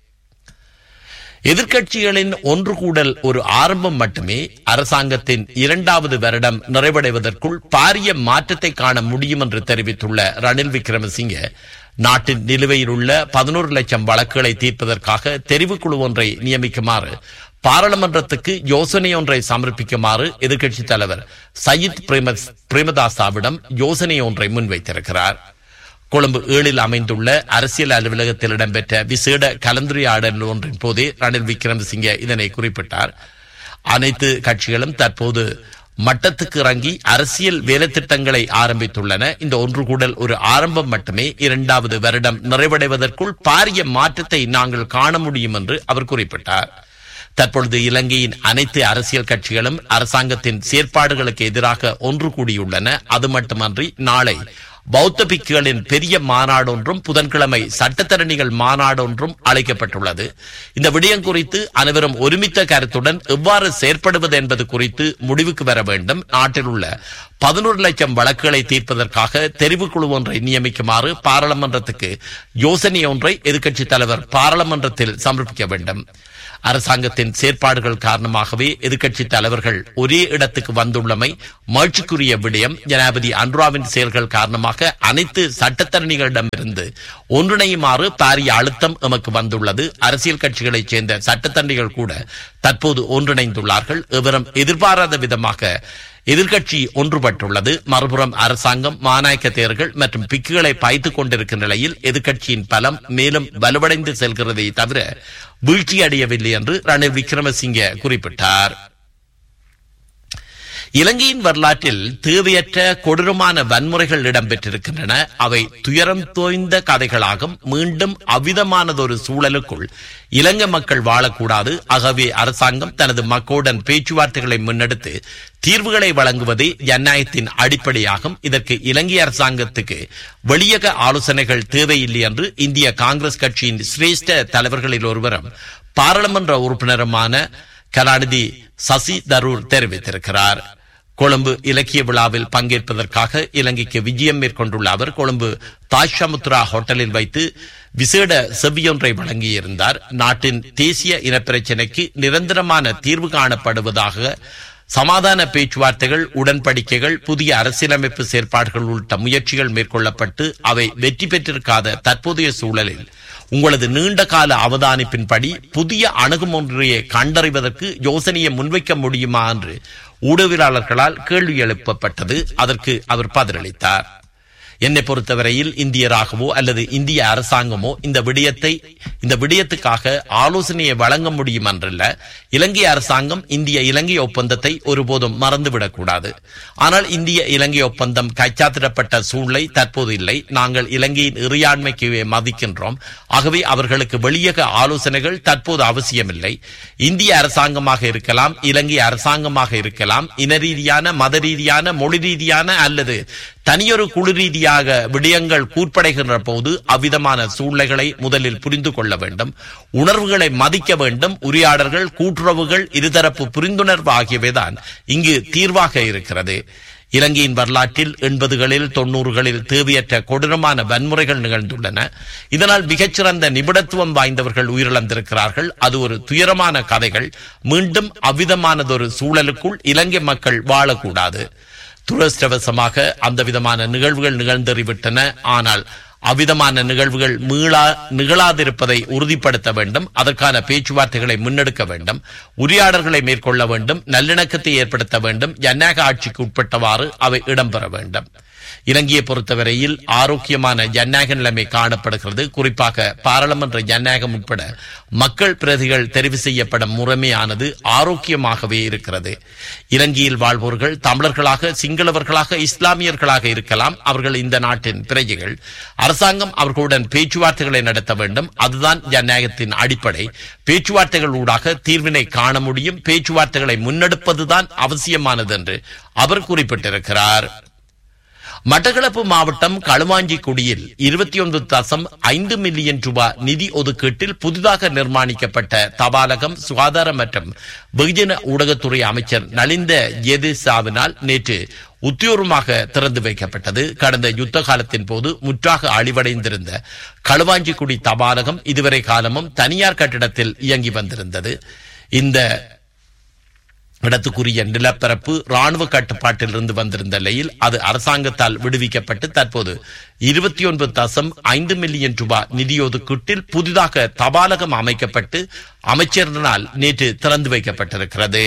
எதிர்க்கட்சிகளின் ஒன்று கூடல் ஒரு ஆரம்பம் மட்டுமே அரசாங்கத்தின் இரண்டாவது வருடம் நிறைவடைவதற்குள் பாரிய மாற்றத்தை காண முடியும் என்று தெரிவித்துள்ள ரணில் விக்ரமசிங்கே நாட்டின் நிலுவையில் உள்ள பதினோரு லட்சம் வழக்குகளை தீர்ப்பதற்காக தெரிவுக்குழு ஒன்றை நியமிக்குமாறு பாராளுமன்றத்துக்கு யோசனை ஒன்றை சமர்ப்பிக்குமாறு எதிர்க்கட்சித் தலைவர் சயித் பிரேமதாசாவிடம் யோசனை ஒன்றை முன்வைத்திருக்கிறார் கொழும்பு ஏழில் அமைந்துள்ள அரசியல் அலுவலகத்தில் இடம்பெற்ற விசேட கலந்துரையாடல் ஒன்றின் போதே ரணில் விக்ரமசிங்கே இதனை குறிப்பிட்டார் அனைத்து கட்சிகளும் தற்போது மட்டத்துக்கு இறங்கி அரசியல் வேலைத்திட்டங்களை ஆரம்பித்துள்ளன இந்த ஒன்று கூடல் ஒரு ஆரம்பம் மட்டுமே இரண்டாவது வருடம் நிறைவடைவதற்குள் பாரிய மாற்றத்தை நாங்கள் காண முடியும் என்று அவர் குறிப்பிட்டார் தற்பொழுது இலங்கையின் அனைத்து அரசியல் கட்சிகளும் அரசாங்கத்தின் செயற்பாடுகளுக்கு எதிராக ஒன்று கூடியுள்ளன அது மட்டுமன்றி நாளை பௌத்த பிக்குகளின் பெரிய மாநாடொன்றும் புதன்கிழமை சட்டத்தரணிகள் மாநாடொன்றும் அழைக்கப்பட்டுள்ளது இந்த விடயம் குறித்து அனைவரும் ஒருமித்த கருத்துடன் எவ்வாறு செயற்படுவது என்பது குறித்து முடிவுக்கு வர வேண்டும் நாட்டில் உள்ள பதினோரு லட்சம் வழக்குகளை தீர்ப்பதற்காக தெரிவுக்குழு ஒன்றை நியமிக்குமாறு பாராளுமன்றத்துக்கு யோசனை ஒன்றை எதிர்க்கட்சித் தலைவர் பாராளுமன்றத்தில் சமர்ப்பிக்க வேண்டும் அரசாங்கத்தின் செயற்பாடுகள் காரணமாகவே எதிர்க்கட்சித் தலைவர்கள் ஒரே இடத்துக்கு வந்துள்ளமை மகிழ்ச்சிக்குரிய விடயம் ஜனாபதி அன்ராவின் செயல்கள் காரணமாக அனைத்து சட்டத்தரணிகளிடமிருந்து ஒன்றிணையுமாறு பாரிய அழுத்தம் எமக்கு வந்துள்ளது அரசியல் கட்சிகளைச் சேர்ந்த சட்டத்தரணிகள் கூட தற்போது ஒன்றிணைந்துள்ளார்கள் எவரும் எதிர்பாராத விதமாக எதிர்க்கட்சி ஒன்றுபட்டுள்ளது மறுபுறம் அரசாங்கம் மாநாயக்க தேர்கள் மற்றும் பிக்குகளை பாய்த்துக் கொண்டிருக்கின்ற நிலையில் எதிர்க்கட்சியின் பலம் மேலும் வலுவடைந்து செல்கிறதை தவிர வீழ்ச்சி அடையவில்லை என்று ரணில் விக்ரமசிங்கே குறிப்பிட்டார் இலங்கையின் வரலாற்றில் தேவையற்ற கொடூரமான வன்முறைகள் இடம்பெற்றிருக்கின்றன அவை துயரம் தோய்ந்த கதைகளாகும் மீண்டும் அவ்விதமானதொரு சூழலுக்குள் இலங்கை மக்கள் வாழக்கூடாது ஆகவே அரசாங்கம் தனது மக்களுடன் பேச்சுவார்த்தைகளை முன்னெடுத்து தீர்வுகளை வழங்குவதே ஜனநாயகத்தின் அடிப்படையாகும் இதற்கு இலங்கை அரசாங்கத்துக்கு வெளியக ஆலோசனைகள் தேவையில்லை என்று இந்திய காங்கிரஸ் கட்சியின் சிரேஷ்ட தலைவர்களில் ஒருவரும் பாராளுமன்ற உறுப்பினருமான கலாநிதி சசி தரூர் தெரிவித்திருக்கிறார் கொழும்பு இலக்கிய விழாவில் பங்கேற்பதற்காக இலங்கைக்கு விஜயம் மேற்கொண்டுள்ள அவர் கொழும்பு தாஷமுத்ரா ஹோட்டலில் வைத்து விசேட செவ்வியொன்றை வழங்கியிருந்தார் நாட்டின் தேசிய இனப்பிரச்சினைக்கு நிரந்தரமான தீர்வு காணப்படுவதாக சமாதான பேச்சுவார்த்தைகள் உடன்படிக்கைகள் புதிய அரசியலமைப்பு செயற்பாடுகள் உள்ளிட்ட முயற்சிகள் மேற்கொள்ளப்பட்டு அவை வெற்றி பெற்றிருக்காத தற்போதைய சூழலில் உங்களது நீண்ட கால அவதானிப்பின்படி புதிய அணுகுமுறையை கண்டறிவதற்கு யோசனையை முன்வைக்க முடியுமா என்று ஊடகவியலாளர்களால் கேள்வி எழுப்பப்பட்டது அதற்கு அவர் பதிலளித்தார் என்னை பொறுத்தவரையில் இந்தியராகவோ அல்லது இந்திய அரசாங்கமோ இந்த விடயத்தை இந்த விடயத்துக்காக ஆலோசனையை வழங்க முடியும் என்றல்ல இலங்கை அரசாங்கம் இந்திய இலங்கை ஒப்பந்தத்தை ஒருபோதும் மறந்துவிடக்கூடாது ஆனால் இந்திய இலங்கை ஒப்பந்தம் கைச்சாத்திடப்பட்ட சூழ்நிலை தற்போது இல்லை நாங்கள் இலங்கையின் இறையாண்மைக்கு மதிக்கின்றோம் ஆகவே அவர்களுக்கு வெளியக ஆலோசனைகள் தற்போது அவசியமில்லை இந்திய அரசாங்கமாக இருக்கலாம் இலங்கை அரசாங்கமாக இருக்கலாம் இன ரீதியான மத ரீதியான மொழி ரீதியான அல்லது தனியொரு குழு ரீதியாக விடயங்கள் கூர்ப்படைகின்ற போது அவ்விதமான சூழ்நிலைகளை முதலில் புரிந்து கொள்ள வேண்டும் உணர்வுகளை மதிக்க வேண்டும் உரையாடல்கள் கூட்டுறவுகள் இருதரப்பு புரிந்துணர்வு ஆகியவைதான் இங்கு தீர்வாக இருக்கிறது இலங்கையின் வரலாற்றில் எண்பதுகளில் தொன்னூறுகளில் தேவையற்ற கொடூரமான வன்முறைகள் நிகழ்ந்துள்ளன இதனால் மிகச்சிறந்த நிபுணத்துவம் வாய்ந்தவர்கள் உயிரிழந்திருக்கிறார்கள் அது ஒரு துயரமான கதைகள் மீண்டும் அவ்விதமானதொரு சூழலுக்குள் இலங்கை மக்கள் வாழக்கூடாது துரதிருஷ்டவசமாக அந்த விதமான நிகழ்வுகள் நிகழ்ந்தறிவிட்டன ஆனால் அவ்விதமான நிகழ்வுகள் மீளா நிகழாதிருப்பதை உறுதிப்படுத்த வேண்டும் அதற்கான பேச்சுவார்த்தைகளை முன்னெடுக்க வேண்டும் உரையாடல்களை மேற்கொள்ள வேண்டும் நல்லிணக்கத்தை ஏற்படுத்த வேண்டும் ஜனநாயக ஆட்சிக்கு உட்பட்டவாறு அவை இடம்பெற வேண்டும் இலங்கையை பொறுத்தவரையில் ஆரோக்கியமான ஜனநாயக நிலைமை காணப்படுகிறது குறிப்பாக பாராளுமன்ற ஜனநாயகம் உட்பட மக்கள் பிரதிகள் தெரிவு செய்யப்படும் முறைமையானது ஆரோக்கியமாகவே இருக்கிறது இலங்கையில் வாழ்வோர்கள் தமிழர்களாக சிங்களவர்களாக இஸ்லாமியர்களாக இருக்கலாம் அவர்கள் இந்த நாட்டின் பிரஜைகள் அரசாங்கம் அவர்களுடன் பேச்சுவார்த்தைகளை நடத்த வேண்டும் அதுதான் ஜனநாயகத்தின் அடிப்படை பேச்சுவார்த்தைகள் ஊடாக தீர்வினை காண முடியும் பேச்சுவார்த்தைகளை முன்னெடுப்பதுதான் அவசியமானது என்று அவர் குறிப்பிட்டிருக்கிறார் மட்டக்களப்பு மாவட்டம் களுவாஞ்சிக்குடியில் இருபத்தி ஒன்பது தசம் ஐந்து மில்லியன் ரூபாய் நிதி ஒதுக்கீட்டில் புதிதாக நிர்மாணிக்கப்பட்ட தபாலகம் சுகாதார மற்றும் வெகுஜன ஊடகத்துறை அமைச்சர் நலிந்த ஜேதேசாவினால் நேற்று உத்தியோகமாக திறந்து வைக்கப்பட்டது கடந்த யுத்த காலத்தின் போது முற்றாக அழிவடைந்திருந்த களுவாஞ்சிக்குடி தபாலகம் இதுவரை காலமும் தனியார் கட்டிடத்தில் இயங்கி வந்திருந்தது இந்த இடத்துக்குரிய நிலப்பரப்பு ராணுவ கட்டுப்பாட்டில் இருந்து வந்திருந்த நிலையில் அது அரசாங்கத்தால் விடுவிக்கப்பட்டு தற்போது இருபத்தி ஒன்பது தசம் ஐந்து மில்லியன் ரூபாய் நிதி ஒதுக்கீட்டில் புதிதாக தபாலகம் அமைக்கப்பட்டு அமைச்சரினால் நேற்று திறந்து வைக்கப்பட்டிருக்கிறது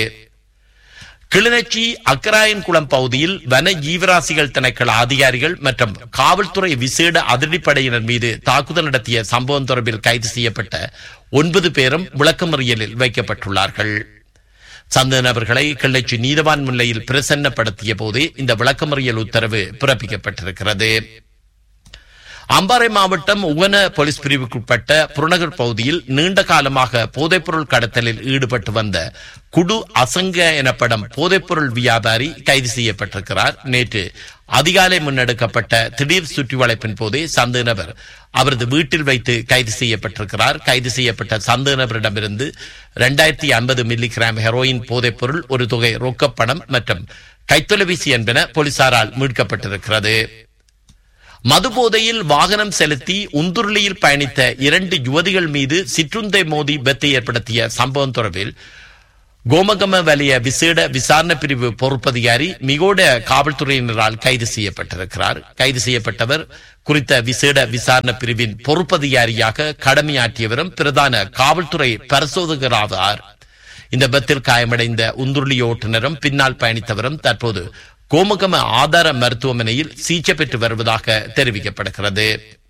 கிளிநொச்சி அக்கராயன்குளம் பகுதியில் வன ஜீவராசிகள் திணைக்கள அதிகாரிகள் மற்றும் காவல்துறை விசேட அதிரடிப்படையினர் மீது தாக்குதல் நடத்திய சம்பவம் தொடர்பில் கைது செய்யப்பட்ட ஒன்பது பேரும் விளக்கமறியலில் வைக்கப்பட்டுள்ளார்கள் சந்தேக நபர்களை கிள்ளச்சி நீதவான் முன்னிலையில் பிரசன்னப்படுத்திய போதே இந்த விளக்கமறியல் உத்தரவு பிறப்பிக்கப்பட்டிருக்கிறது அம்பாறை மாவட்டம் உவன போலீஸ் பிரிவுக்குட்பட்ட புறநகர் பகுதியில் நீண்ட காலமாக போதைப்பொருள் கடத்தலில் ஈடுபட்டு வந்த குடு அசங்க எனப்படும் போதைப்பொருள் வியாபாரி கைது செய்யப்பட்டிருக்கிறார் நேற்று அதிகாலை முன்னெடுக்கப்பட்ட திடீர் சுற்றிவளைப்பின் போதே சந்தேக நபர் அவரது வீட்டில் வைத்து கைது செய்யப்பட்டிருக்கிறார் கைது செய்யப்பட்ட சந்தேக நபரிடமிருந்து இரண்டாயிரத்தி ஐம்பது மில்லி கிராம் ஹெரோயின் போதைப்பொருள் ஒரு தொகை ரொக்கப்பணம் மற்றும் கைத்தொலைபேசி என்பன போலீசாரால் மீட்கப்பட்டிருக்கிறது மதுபோதையில் வாகனம் செலுத்தி உந்துருளியில் பயணித்த இரண்டு யுவதிகள் மீது சிற்றுந்தை மோதி விபத்தை ஏற்படுத்திய சம்பவம் தொடர்பில் கோமகம வலய விசேட விசாரணை பிரிவு பொறுப்பதிகாரி மிகோட காவல்துறையினரால் கைது செய்யப்பட்டிருக்கிறார் கைது செய்யப்பட்டவர் குறித்த விசேட விசாரணை பிரிவின் பொறுப்பதிகாரியாக கடமையாற்றியவரும் பிரதான காவல்துறை பரிசோதகராவார் இந்த விபத்தில் காயமடைந்த உந்துருளி ஓட்டுநரும் பின்னால் பயணித்தவரும் தற்போது கோமகம ஆதார மருத்துவமனையில் சிகிச்சை பெற்று வருவதாக தெரிவிக்கப்படுகிறது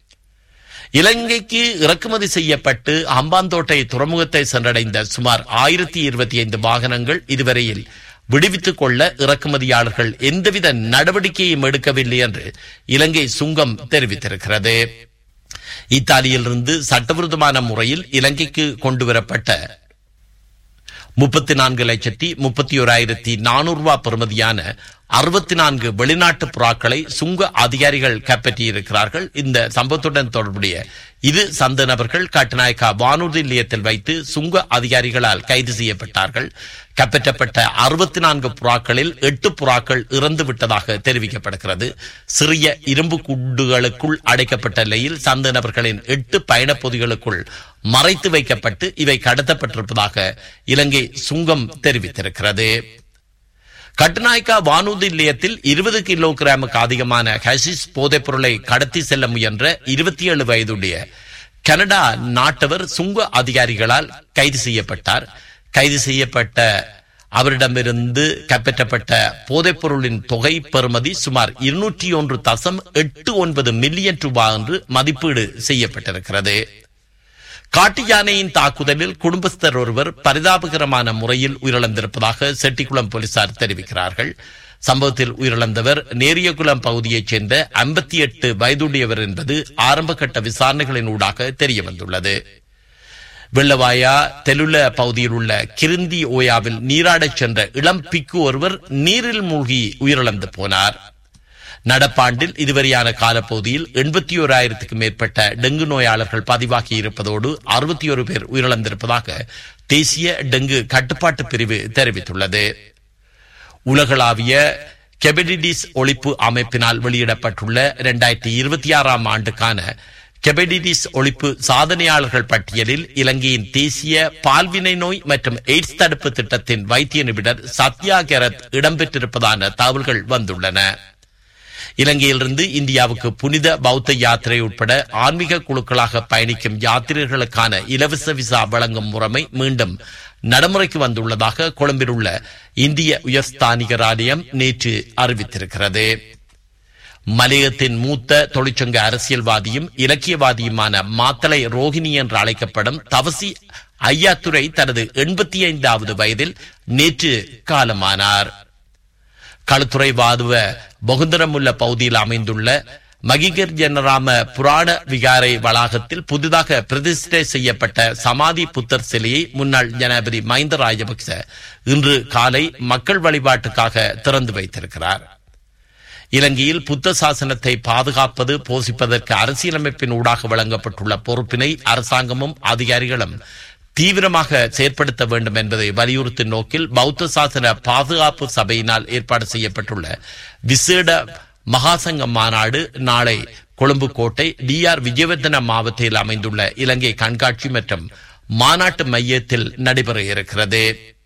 இலங்கைக்கு இறக்குமதி செய்யப்பட்டு ஹம்பாந்தோட்டை துறைமுகத்தை சென்றடைந்த சுமார் ஆயிரத்தி இருபத்தி ஐந்து வாகனங்கள் இதுவரையில் விடுவித்துக் கொள்ள இறக்குமதியாளர்கள் எந்தவித நடவடிக்கையும் எடுக்கவில்லை என்று இலங்கை சுங்கம் தெரிவித்திருக்கிறது இத்தாலியிலிருந்து சட்டவிரோதமான முறையில் இலங்கைக்கு கொண்டுவரப்பட்ட முப்பத்தி நான்கு லட்சத்தி முப்பத்தி ஓராயிரத்தி நானூறு ரூபாய் பெறுமதியான அறுபத்தி நான்கு வெளிநாட்டு புறாக்களை சுங்க அதிகாரிகள் கைப்பற்றியிருக்கிறார்கள் இந்த சம்பவத்துடன் தொடர்புடைய இரு சந்த நபர்கள் கட்டுநாயக்கா வானூர்தி நிலையத்தில் வைத்து சுங்க அதிகாரிகளால் கைது செய்யப்பட்டார்கள் கைப்பற்றப்பட்ட அறுபத்தி நான்கு புறாக்களில் எட்டு புறாக்கள் இறந்து விட்டதாக தெரிவிக்கப்படுகிறது சிறிய இரும்பு குண்டுகளுக்குள் அடைக்கப்பட்ட நிலையில் சந்த நபர்களின் எட்டு பயணப் பொதிகளுக்குள் மறைத்து வைக்கப்பட்டு இவை கடத்தப்பட்டிருப்பதாக இலங்கை சுங்கம் தெரிவித்திருக்கிறது கட்டுநாயக்கா வானூர்தி நிலையத்தில் இருபது கிலோகிராமுக்கு அதிகமான ஹசிஸ் போதைப் பொருளை கடத்தி செல்ல முயன்ற இருபத்தி ஏழு வயதுடைய கனடா நாட்டவர் சுங்க அதிகாரிகளால் கைது செய்யப்பட்டார் கைது செய்யப்பட்ட அவரிடமிருந்து கைப்பற்றப்பட்ட போதைப் பொருளின் தொகை பெறுமதி சுமார் இருநூற்றி ஒன்று தசம் எட்டு ஒன்பது மில்லியன் ரூபாய் என்று மதிப்பீடு செய்யப்பட்டிருக்கிறது காட்டு யானையின் தாக்குதலில் குடும்பஸ்தர் ஒருவர் பரிதாபகரமான முறையில் உயிரிழந்திருப்பதாக செட்டிக்குளம் போலீசார் தெரிவிக்கிறார்கள் சம்பவத்தில் உயிரிழந்தவர் நேரியகுளம் பகுதியைச் சேர்ந்த ஐம்பத்தி எட்டு வயதுடையவர் என்பது ஆரம்பகட்ட விசாரணைகளின் ஊடாக தெரிய வந்துள்ளது வெள்ளவாயா தெலுல பகுதியில் உள்ள கிருந்தி ஓயாவில் நீராடச் சென்ற இளம் பிக்கு ஒருவர் நீரில் மூழ்கி உயிரிழந்து போனார் நடப்பாண்டில் இதுவரையான காலப்பகுதியில் எண்பத்தி ஓராயிரத்துக்கு மேற்பட்ட டெங்கு நோயாளர்கள் பதிவாகி இருப்பதோடு அறுபத்தி ஒரு பேர் உயிரிழந்திருப்பதாக தேசிய டெங்கு கட்டுப்பாட்டு பிரிவு தெரிவித்துள்ளது உலகளாவிய கெபடிடிஸ் ஒழிப்பு அமைப்பினால் வெளியிடப்பட்டுள்ள இரண்டாயிரத்தி இருபத்தி ஆறாம் ஆண்டுக்கான கெபடிடிஸ் ஒழிப்பு சாதனையாளர்கள் பட்டியலில் இலங்கையின் தேசிய பால்வினை நோய் மற்றும் எய்ட்ஸ் தடுப்பு திட்டத்தின் வைத்திய நிபுணர் சத்யா கெரத் இடம்பெற்றிருப்பதான தகவல்கள் வந்துள்ளன இலங்கையிலிருந்து இந்தியாவுக்கு புனித பௌத்த யாத்திரை உட்பட ஆன்மீக குழுக்களாக பயணிக்கும் யாத்திரைகளுக்கான இலவச விசா வழங்கும் முறைமை மீண்டும் நடைமுறைக்கு வந்துள்ளதாக கொழும்பில் உள்ள இந்திய உயர்ஸ்தானிகர் ஆலயம் நேற்று அறிவித்திருக்கிறது மலையத்தின் மூத்த தொழிற்சங்க அரசியல்வாதியும் இலக்கியவாதியுமான மாத்தளை ரோஹிணி என்று அழைக்கப்படும் தவசி ஐயாத்துரை தனது எண்பத்தி ஐந்தாவது வயதில் நேற்று காலமானார் களுத்துறை வாதுவ பகுந்தரமுள்ள பகுதியில் அமைந்துள்ள மகிகர் ஜனராம புராண விகாரை வளாகத்தில் புதிதாக பிரதிஷ்டை செய்யப்பட்ட சமாதி புத்தர் சிலையை முன்னாள் ஜனாதிபதி மஹிந்த ராஜபக்ச இன்று காலை மக்கள் வழிபாட்டுக்காக திறந்து வைத்திருக்கிறார் இலங்கையில் புத்த சாசனத்தை பாதுகாப்பது போஷிப்பதற்கு அரசியலமைப்பின் ஊடாக வழங்கப்பட்டுள்ள பொறுப்பினை அரசாங்கமும் அதிகாரிகளும் தீவிரமாக செயற்படுத்த வேண்டும் என்பதை வலியுறுத்தும் நோக்கில் பௌத்த சாசன பாதுகாப்பு சபையினால் ஏற்பாடு செய்யப்பட்டுள்ள விசேட மகாசங்க மாநாடு நாளை கொழும்பு கோட்டை டி ஆர் விஜயவர்தன மாவட்டத்தில் அமைந்துள்ள இலங்கை கண்காட்சி மற்றும் மாநாட்டு மையத்தில் நடைபெற இருக்கிறது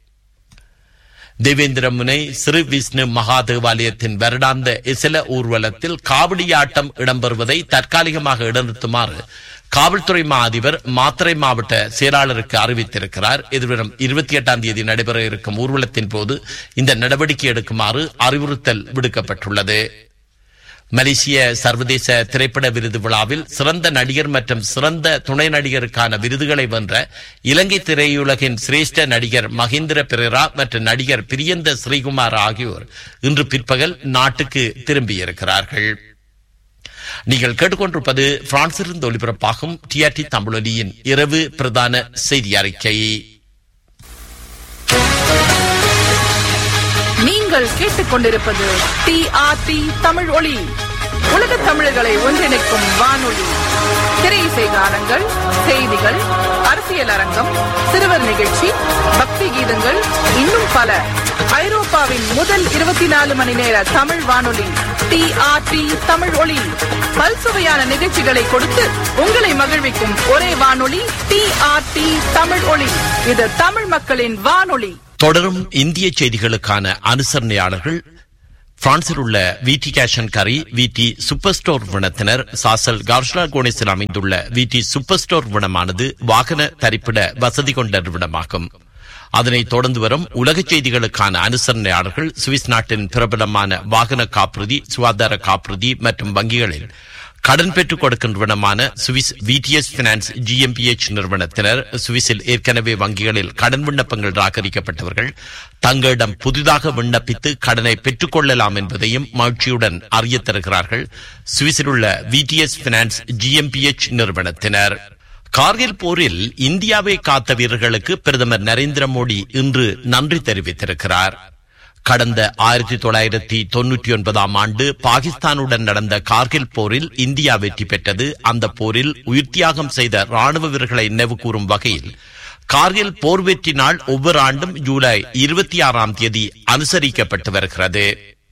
தேவேந்திர முனை ஸ்ரீ விஷ்ணு மகா தேவாலயத்தின் வருடாந்த இசல ஊர்வலத்தில் காவடியாட்டம் இடம்பெறுவதை தற்காலிகமாக இடைநிறுத்துமாறு காவல்துறை மா அதிபர் மாத்தறை மாவட்ட செயலாளருக்கு அறிவித்திருக்கிறார் எதிர்வரும் இருபத்தி எட்டாம் தேதி நடைபெற இருக்கும் ஊர்வலத்தின் போது இந்த நடவடிக்கை எடுக்குமாறு அறிவுறுத்தல் விடுக்கப்பட்டுள்ளது மலேசிய சர்வதேச திரைப்பட விருது விழாவில் சிறந்த நடிகர் மற்றும் சிறந்த துணை நடிகருக்கான விருதுகளை வென்ற இலங்கை திரையுலகின் சிரேஷ்ட நடிகர் மகேந்திர பெரேரா மற்றும் நடிகர் பிரியந்த ஸ்ரீகுமார் ஆகியோர் இன்று பிற்பகல் நாட்டுக்கு திரும்பியிருக்கிறார்கள் நீங்கள் கேட்டுக்கொண்டிருப்பது பிரான்சிலிருந்து ஒலிபரப்பாகும் டிஆர்டி தமிழொலியின் இரவு பிரதான செய்தி அறிக்கை நீங்கள் நீங்கள் கேட்டுக்கொண்டிருப்பது டி ஆர் டி தமிழ் ஒளி உலக தமிழர்களை ஒன்றிணைக்கும் வானொலி திரையிசை கானங்கள் செய்திகள் அரசியல் அரங்கம் சிறுவர் நிகழ்ச்சி பக்தி கீதங்கள் இன்னும் பல ஐரோப்பாவின் முதல் இருபத்தி நாலு மணி நேர தமிழ் வானொலி டி ஆர் டி தமிழ் ஒளி பல்சுவையான நிகழ்ச்சிகளை கொடுத்து உங்களை மகிழ்விக்கும் ஒரே வானொலி டி ஆர் டி தமிழ் ஒளி இது தமிழ் மக்களின் வானொலி தொடரும் இந்திய செய்திகளுக்கான அனுசரணையாளர்கள் பிரான்சில் உள்ள விடி கேஷன் கரி விடி சூப்பர் ஸ்டோர் வினத்தினர் சாசல் கார்ஷ்லா கோணேசில் அமைந்துள்ள விடி சூப்பர் ஸ்டோர் வினமானது வாகன தரிப்பிட வசதி கொண்ட நிறுவனமாகும் அதனைத் தொடர்ந்து வரும் உலக செய்திகளுக்கான அனுசரணையாளர்கள் சுவிஸ் நாட்டின் பிரபலமான வாகன காப்புறுதி சுகாதார காப்புறுதி மற்றும் வங்கிகளில் கடன் பெற்றுக் கொடுக்கின்றவனமான சுவிஸ் விடிஎஸ் பினான்ஸ் ஜிஎம்பிஎச் நிறுவனத்தினர் சுவிஸில் ஏற்கனவே வங்கிகளில் கடன் விண்ணப்பங்கள் ராகரிக்கப்பட்டவர்கள் தங்களிடம் புதிதாக விண்ணப்பித்து கடனை பெற்றுக் கொள்ளலாம் என்பதையும் மகிழ்ச்சியுடன் அறிய தருகிறார்கள் சுவிஸில் உள்ள விடிஎஸ் பினான்ஸ் ஜிஎம்பிஎச் நிறுவனத்தினர் கார்கில் போரில் இந்தியாவை காத்த வீரர்களுக்கு பிரதமர் நரேந்திர மோடி இன்று நன்றி தெரிவித்திருக்கிறார் கடந்த ஆயிரத்தி தொள்ளாயிரத்தி தொன்னூற்றி ஒன்பதாம் ஆண்டு பாகிஸ்தானுடன் நடந்த கார்கில் போரில் இந்தியா வெற்றி பெற்றது அந்த போரில் உயிர்த்தியாகம் செய்த ராணுவ வீரர்களை நினைவு கூறும் வகையில் கார்கில் போர் வெற்றி நாள் ஒவ்வொரு ஆண்டும் ஜூலை இருபத்தி ஆறாம் தேதி அனுசரிக்கப்பட்டு வருகிறது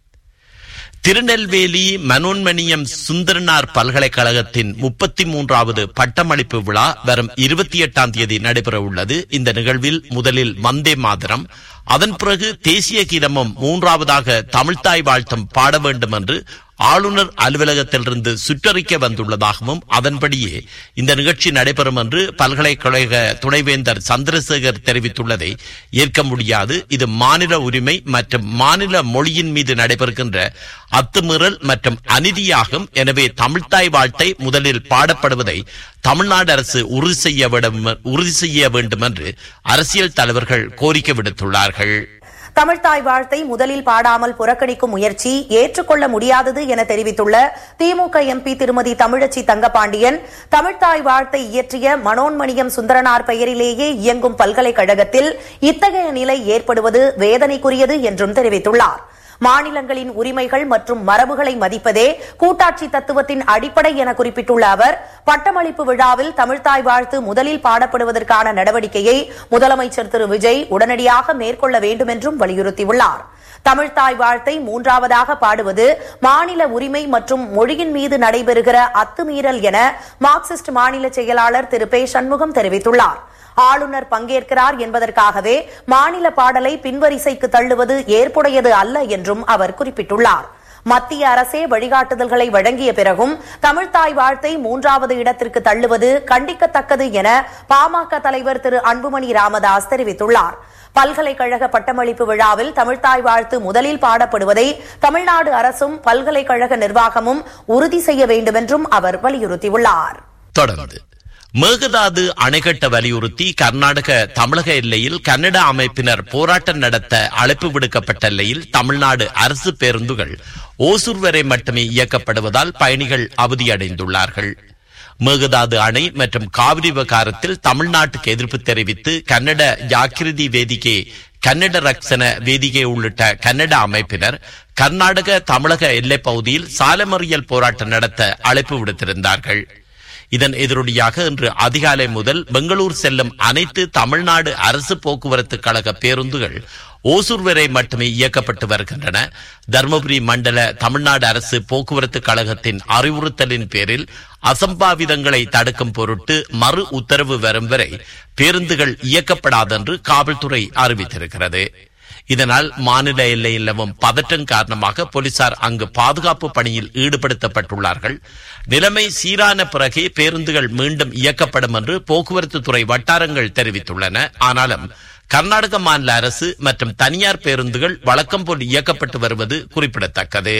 திருநெல்வேலி மனோன்மணியம் சுந்தரனார் பல்கலைக்கழகத்தின் முப்பத்தி மூன்றாவது பட்டமளிப்பு விழா வரும் இருபத்தி எட்டாம் தேதி நடைபெற உள்ளது இந்த நிகழ்வில் முதலில் வந்தே மாதரம் அதன் பிறகு தேசிய கீதமும் மூன்றாவதாக தமிழ்தாய் வாழ்த்தும் பாட வேண்டும் என்று ஆளுநர் அலுவலகத்திலிருந்து சுற்றறிக்கை வந்துள்ளதாகவும் அதன்படியே இந்த நிகழ்ச்சி நடைபெறும் என்று பல்கலைக்கழக துணைவேந்தர் சந்திரசேகர் தெரிவித்துள்ளதை ஏற்க முடியாது இது மாநில உரிமை மற்றும் மாநில மொழியின் மீது நடைபெறுகின்ற அத்துமீறல் மற்றும் அநீதியாகும் எனவே தமிழ்தாய் வாழ்த்தை முதலில் பாடப்படுவதை தமிழ்நாடு அரசு உறுதி செய்ய வேண்டும் உறுதி செய்ய வேண்டும் என்று அரசியல் தலைவர்கள் கோரிக்கை விடுத்துள்ளார்கள் தமிழ்தாய் வாழ்த்தை முதலில் பாடாமல் புறக்கணிக்கும் முயற்சி ஏற்றுக்கொள்ள முடியாதது என தெரிவித்துள்ள திமுக எம்பி திருமதி தமிழச்சி தங்கபாண்டியன் தமிழ்தாய் வாழ்த்தை இயற்றிய மனோன்மணியம் சுந்தரனார் பெயரிலேயே இயங்கும் பல்கலைக்கழகத்தில் இத்தகைய நிலை ஏற்படுவது வேதனைக்குரியது என்றும் தெரிவித்துள்ளார் மாநிலங்களின் உரிமைகள் மற்றும் மரபுகளை மதிப்பதே கூட்டாட்சி தத்துவத்தின் அடிப்படை என குறிப்பிட்டுள்ள அவர் பட்டமளிப்பு விழாவில் தமிழ்தாய் வாழ்த்து முதலில் பாடப்படுவதற்கான நடவடிக்கையை முதலமைச்சர் திரு விஜய் உடனடியாக மேற்கொள்ள வேண்டும் என்றும் வலியுறுத்தியுள்ளார் தமிழ்தாய் வாழ்த்தை மூன்றாவதாக பாடுவது மாநில உரிமை மற்றும் மொழியின் மீது நடைபெறுகிற அத்துமீறல் என மார்க்சிஸ்ட் மாநில செயலாளர் திரு பே சண்முகம் தெரிவித்துள்ளார் ஆளுநர் பங்கேற்கிறார் என்பதற்காகவே மாநில பாடலை பின்வரிசைக்கு தள்ளுவது ஏற்புடையது அல்ல என்றும் அவர் குறிப்பிட்டுள்ளார் மத்திய அரசே வழிகாட்டுதல்களை வழங்கிய பிறகும் தமிழ்தாய் வாழ்த்தை மூன்றாவது இடத்திற்கு தள்ளுவது கண்டிக்கத்தக்கது என பாமக தலைவர் திரு அன்புமணி ராமதாஸ் தெரிவித்துள்ளார் பல்கலைக்கழக பட்டமளிப்பு விழாவில் தமிழ்தாய் வாழ்த்து முதலில் பாடப்படுவதை தமிழ்நாடு அரசும் பல்கலைக்கழக நிர்வாகமும் உறுதி செய்ய வேண்டும் என்றும் அவர் வலியுறுத்தியுள்ளார் தொடர்ந்து மேகதாது அணைகட்ட வலியுறுத்தி கர்நாடக தமிழக எல்லையில் கன்னட அமைப்பினர் போராட்டம் நடத்த அழைப்பு விடுக்கப்பட்ட நிலையில் தமிழ்நாடு அரசு பேருந்துகள் ஓசூர் வரை மட்டுமே இயக்கப்படுவதால் பயணிகள் அவதியடைந்துள்ளார்கள் மேகதாது அணை மற்றும் காவிரி விவகாரத்தில் தமிழ்நாட்டுக்கு எதிர்ப்பு தெரிவித்து கன்னட ஜாக்கிரதி வேதிக்கை கன்னட ரக்சன வேதிகை உள்ளிட்ட கன்னட அமைப்பினர் கர்நாடக தமிழக எல்லைப் பகுதியில் சாலமறியல் போராட்டம் நடத்த அழைப்பு விடுத்திருந்தார்கள் இதன் எதிரொலியாக இன்று அதிகாலை முதல் பெங்களூர் செல்லும் அனைத்து தமிழ்நாடு அரசு போக்குவரத்து கழக பேருந்துகள் ஓசூர் வரை மட்டுமே இயக்கப்பட்டு வருகின்றன தருமபுரி மண்டல தமிழ்நாடு அரசு போக்குவரத்து கழகத்தின் அறிவுறுத்தலின் பேரில் அசம்பாவிதங்களை தடுக்கும் பொருட்டு மறு உத்தரவு வரும் வரை பேருந்துகள் இயக்கப்படாதென்று காவல்துறை அறிவித்திருக்கிறது இதனால் மாநில எல்லையில் நிலவும் பதற்றம் காரணமாக போலீசார் அங்கு பாதுகாப்பு பணியில் ஈடுபடுத்தப்பட்டுள்ளார்கள் நிலைமை சீரான பிறகே பேருந்துகள் மீண்டும் இயக்கப்படும் என்று போக்குவரத்து துறை வட்டாரங்கள் தெரிவித்துள்ளன ஆனாலும் கர்நாடக மாநில அரசு மற்றும் தனியார் பேருந்துகள் வழக்கம் போல் இயக்கப்பட்டு வருவது குறிப்பிடத்தக்கது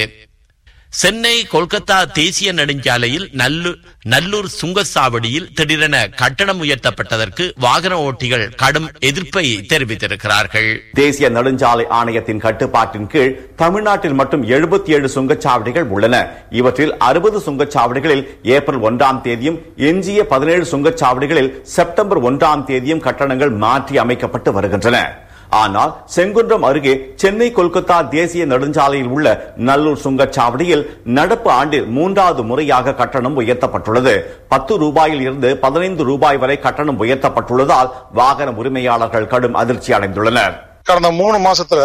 சென்னை கொல்கத்தா தேசிய நெடுஞ்சாலையில் நல்லூர் நல்லூர் சுங்கச்சாவடியில் திடீரென கட்டணம் உயர்த்தப்பட்டதற்கு வாகன ஓட்டிகள் கடும் எதிர்ப்பை தெரிவித்திருக்கிறார்கள் தேசிய நெடுஞ்சாலை ஆணையத்தின் கட்டுப்பாட்டின் கீழ் தமிழ்நாட்டில் மட்டும் எழுபத்தி ஏழு சுங்கச்சாவடிகள் உள்ளன இவற்றில் அறுபது சுங்கச்சாவடிகளில் ஏப்ரல் ஒன்றாம் தேதியும் எஞ்சிய பதினேழு சுங்கச்சாவடிகளில் செப்டம்பர் ஒன்றாம் தேதியும் கட்டணங்கள் மாற்றி அமைக்கப்பட்டு வருகின்றன ஆனால் செங்குன்றம் அருகே சென்னை கொல்கத்தா தேசிய நெடுஞ்சாலையில் உள்ள நல்லூர் சுங்கச்சாவடியில் நடப்பு ஆண்டில் மூன்றாவது முறையாக கட்டணம் உயர்த்தப்பட்டுள்ளது பத்து ரூபாயில் இருந்து பதினைந்து ரூபாய் வரை கட்டணம் உயர்த்தப்பட்டுள்ளதால் வாகன உரிமையாளர்கள் கடும் அதிர்ச்சி அடைந்துள்ளனர் கடந்த மூணு மாசத்துல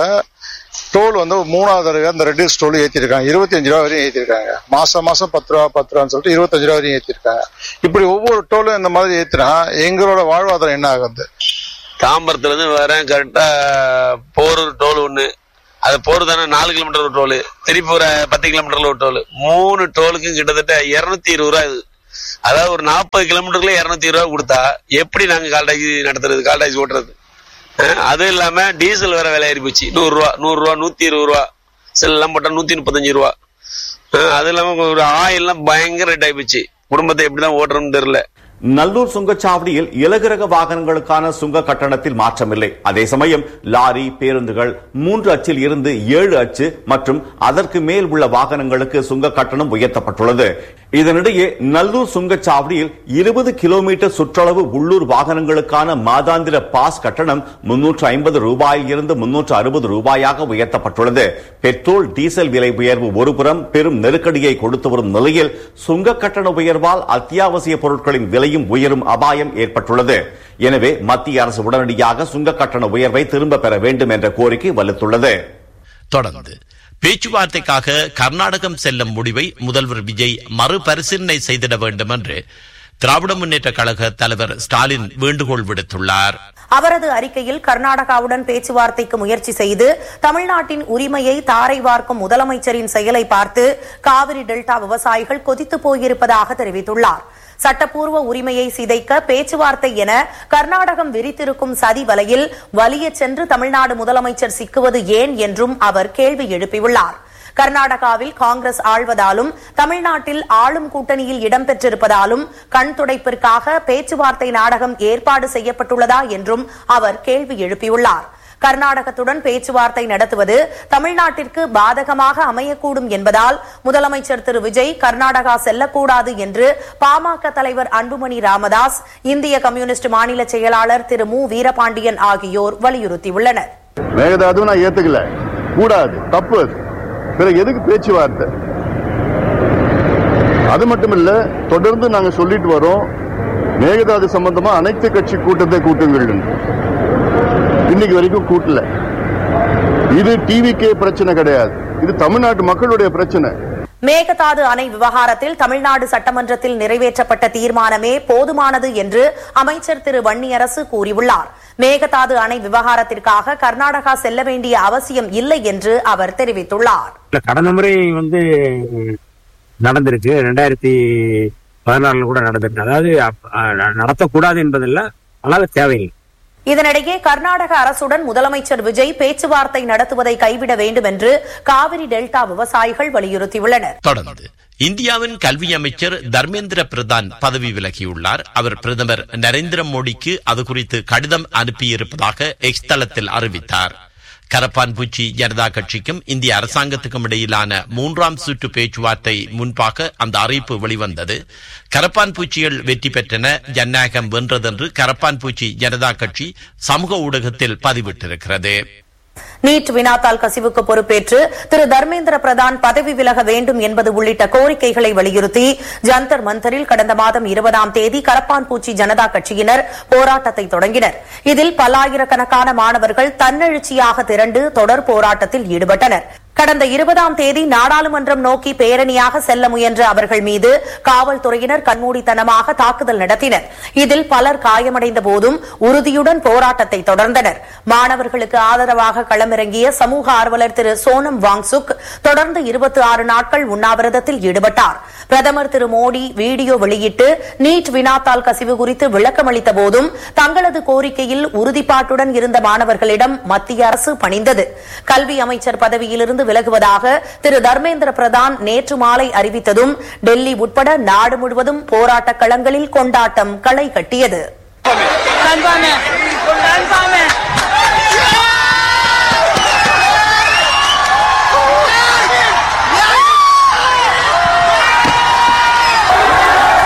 டோல் வந்து மூணாவது தடவை அந்த ரெடியூஸ் டோல் ஏற்றிருக்காங்க இருபத்தி அஞ்சு ரூபா வரையும் ஏற்றிருக்காங்க மாசம் மாசம் பத்து ரூபா பத்து ரூபான்னு சொல்லிட்டு இருபத்தஞ்சு ரூபா வரையும் ஏற்றிருக்காங்க இப்படி ஒவ்வொரு டோலும் இந்த மாதிரி ஏற்றினா எங்களோட வாழ்வாதாரம் என்ன ஆகுது தாம்பரத்துல இருந்து வரேன் கரெக்டா போரூர் டோல் ஒண்ணு அது போர் தானே நாலு கிலோமீட்டர் ஒரு டோல் திருப்பி ஒரு பத்து கிலோமீட்டர்ல ஒரு டோல் மூணு டோலுக்கும் கிட்டத்தட்ட இருநூத்தி இருபது ரூபா இது அதாவது ஒரு நாற்பது கிலோமீட்டர்ல இருநூத்தி இருபது ரூபா கொடுத்தா எப்படி நாங்க கால் டாக்ஸி நடத்துறது கால் டாக்ஸி ஓட்டுறது அஹ் அது இல்லாம டீசல் வேற விலை ஏறி போச்சு நூறு ரூபா நூறு ரூபா நூத்தி இருபது ரூபா செல்லாம் போட்டா நூத்தி முப்பத்தஞ்சு ரூபா அஹ் அது இல்லாம ஒரு ஆயில்லாம் பயங்கர ரேட் ஆகி போச்சு குடும்பத்தை எப்படிதான் ஓட்டுறோம்னு தெரியல நல்லூர் சுங்கச்சாவடியில் இலகுரக வாகனங்களுக்கான சுங்க கட்டணத்தில் மாற்றமில்லை அதே சமயம் லாரி பேருந்துகள் மூன்று அச்சில் இருந்து ஏழு அச்சு மற்றும் அதற்கு மேல் உள்ள வாகனங்களுக்கு சுங்க கட்டணம் உயர்த்தப்பட்டுள்ளது இதனிடையே நல்லூர் சுங்கச்சாவடியில் இருபது கிலோமீட்டர் சுற்றளவு உள்ளூர் வாகனங்களுக்கான மாதாந்திர பாஸ் கட்டணம் முன்னூற்று ஐம்பது ரூபாயில் இருந்து முன்னூற்று அறுபது ரூபாயாக உயர்த்தப்பட்டுள்ளது பெட்ரோல் டீசல் விலை உயர்வு ஒருபுறம் பெரும் நெருக்கடியை கொடுத்து வரும் நிலையில் சுங்க கட்டண உயர்வால் அத்தியாவசிய பொருட்களின் விலையும் உயரும் அபாயம் ஏற்பட்டுள்ளது எனவே மத்திய அரசு உடனடியாக சுங்க கட்டண உயர்வை திரும்ப பெற வேண்டும் என்ற கோரிக்கை வலுத்துள்ளது தொடர்ந்து பேச்சுவார்த்தைக்காக கர்நாடகம் செல்லும் முடிவை முதல்வர் விஜய் மறுபரிசீலனை செய்திட வேண்டும் என்று திராவிட முன்னேற்ற கழக தலைவர் ஸ்டாலின் வேண்டுகோள் விடுத்துள்ளார் அவரது அறிக்கையில் கர்நாடகாவுடன் பேச்சுவார்த்தைக்கு முயற்சி செய்து தமிழ்நாட்டின் உரிமையை தாரை வார்க்கும் முதலமைச்சரின் செயலை பார்த்து காவிரி டெல்டா விவசாயிகள் கொதித்து போயிருப்பதாக தெரிவித்துள்ளார் சட்டப்பூர்வ உரிமையை சிதைக்க பேச்சுவார்த்தை என கர்நாடகம் விரித்திருக்கும் சதி வலையில் வலியச் சென்று தமிழ்நாடு முதலமைச்சர் சிக்குவது ஏன் என்றும் அவர் கேள்வி எழுப்பியுள்ளார் கர்நாடகாவில் காங்கிரஸ் ஆள்வதாலும் தமிழ்நாட்டில் ஆளும் கூட்டணியில் இடம்பெற்றிருப்பதாலும் கண் துடைப்பிற்காக பேச்சுவார்த்தை நாடகம் ஏற்பாடு செய்யப்பட்டுள்ளதா என்றும் அவர் கேள்வி எழுப்பியுள்ளார் கர்நாடகத்துடன் பேச்சுவார்த்தை நடத்துவது தமிழ்நாட்டிற்கு பாதகமாக அமையக்கூடும் என்பதால் முதலமைச்சர் திரு விஜய் கர்நாடகா செல்லக்கூடாது என்று பாமக தலைவர் அன்புமணி ராமதாஸ் இந்திய கம்யூனிஸ்ட் மாநில செயலாளர் திரு மு வீரபாண்டியன் ஆகியோர் வலியுறுத்தியுள்ளனர் மேகதாதுவும் நான் ஏத்துக்கல கூடாது தப்பு அது பிறகு எதுக்கு பேச்சுவார்த்தை அது மட்டும் இல்ல தொடர்ந்து நாங்க சொல்லிட்டு வரோம் மேகதாது சம்பந்தமா அனைத்து கட்சி கூட்டத்தை கூட்டுங்கள் இன்னைக்கு வரைக்கும் கூட்டல இது டிவிக்கே பிரச்சனை கிடையாது இது தமிழ்நாட்டு மக்களுடைய பிரச்சனை மேகதாது அணை விவகாரத்தில் தமிழ்நாடு சட்டமன்றத்தில் நிறைவேற்றப்பட்ட தீர்மானமே போதுமானது என்று அமைச்சர் திரு வன்னியரசு கூறியுள்ளார் மேகதாது அணை விவகாரத்திற்காக கர்நாடகா செல்ல வேண்டிய அவசியம் இல்லை என்று அவர் தெரிவித்துள்ளார் இல்ல கடந்த முறை வந்து நடந்திருக்கு ரெண்டாயிரத்தி பதினாறுல கூட நடந்திருக்கு அதாவது அப்ப- அஹ் நடத்தக்கூடாது என்பதில்ல ஆனால் தேவையில்லை இதனிடையே கர்நாடக அரசுடன் முதலமைச்சர் விஜய் பேச்சுவார்த்தை நடத்துவதை கைவிட வேண்டும் என்று காவிரி டெல்டா விவசாயிகள் வலியுறுத்தியுள்ளனர் தொடர்ந்து இந்தியாவின் கல்வி அமைச்சர் தர்மேந்திர பிரதான் பதவி விலகியுள்ளார் அவர் பிரதமர் நரேந்திர மோடிக்கு அது குறித்து கடிதம் அனுப்பியிருப்பதாக எக்ஸ் தளத்தில் அறிவித்தார் கரப்பான்பூச்சி ஜனதா கட்சிக்கும் இந்திய அரசாங்கத்துக்கும் இடையிலான மூன்றாம் சுற்று பேச்சுவார்த்தை முன்பாக அந்த அறிவிப்பு வெளிவந்தது கரப்பான்பூச்சிகள் வெற்றி பெற்றன ஜனநாயகம் வென்றதென்று கரப்பான்பூச்சி ஜனதா கட்சி சமூக ஊடகத்தில் பதிவிட்டிருக்கிறது நீட் வினாத்தாள் கசிவுக்கு பொறுப்பேற்று திரு தர்மேந்திர பிரதான் பதவி விலக வேண்டும் என்பது உள்ளிட்ட கோரிக்கைகளை வலியுறுத்தி ஜந்தர் மந்தரில் கடந்த மாதம் இருபதாம் தேதி கரப்பான்பூச்சி ஜனதா கட்சியினர் போராட்டத்தை தொடங்கினர் இதில் பல்லாயிரக்கணக்கான மாணவர்கள் தன்னெழுச்சியாக திரண்டு தொடர் போராட்டத்தில் ஈடுபட்டனர் கடந்த இருபதாம் தேதி நாடாளுமன்றம் நோக்கி பேரணியாக செல்ல முயன்ற அவர்கள் மீது காவல்துறையினர் கண்மூடித்தனமாக தாக்குதல் நடத்தினர் இதில் பலர் காயமடைந்த போதும் உறுதியுடன் போராட்டத்தை தொடர்ந்தனர் மாணவர்களுக்கு ஆதரவாக களமிறங்கிய சமூக ஆர்வலர் திரு சோனம் வாங்சுக் தொடர்ந்து இருபத்தி ஆறு நாட்கள் உண்ணாவிரதத்தில் ஈடுபட்டார் பிரதமர் திரு மோடி வீடியோ வெளியிட்டு நீட் வினாத்தாள் கசிவு குறித்து விளக்கமளித்த போதும் தங்களது கோரிக்கையில் உறுதிப்பாட்டுடன் இருந்த மாணவர்களிடம் மத்திய அரசு பணிந்தது கல்வி அமைச்சர் பதவியிலிருந்து விலகுவதாக திரு தர்மேந்திர பிரதான் நேற்று மாலை அறிவித்ததும் டெல்லி உட்பட நாடு முழுவதும் போராட்டக் களங்களில் கொண்டாட்டம் களை கட்டியது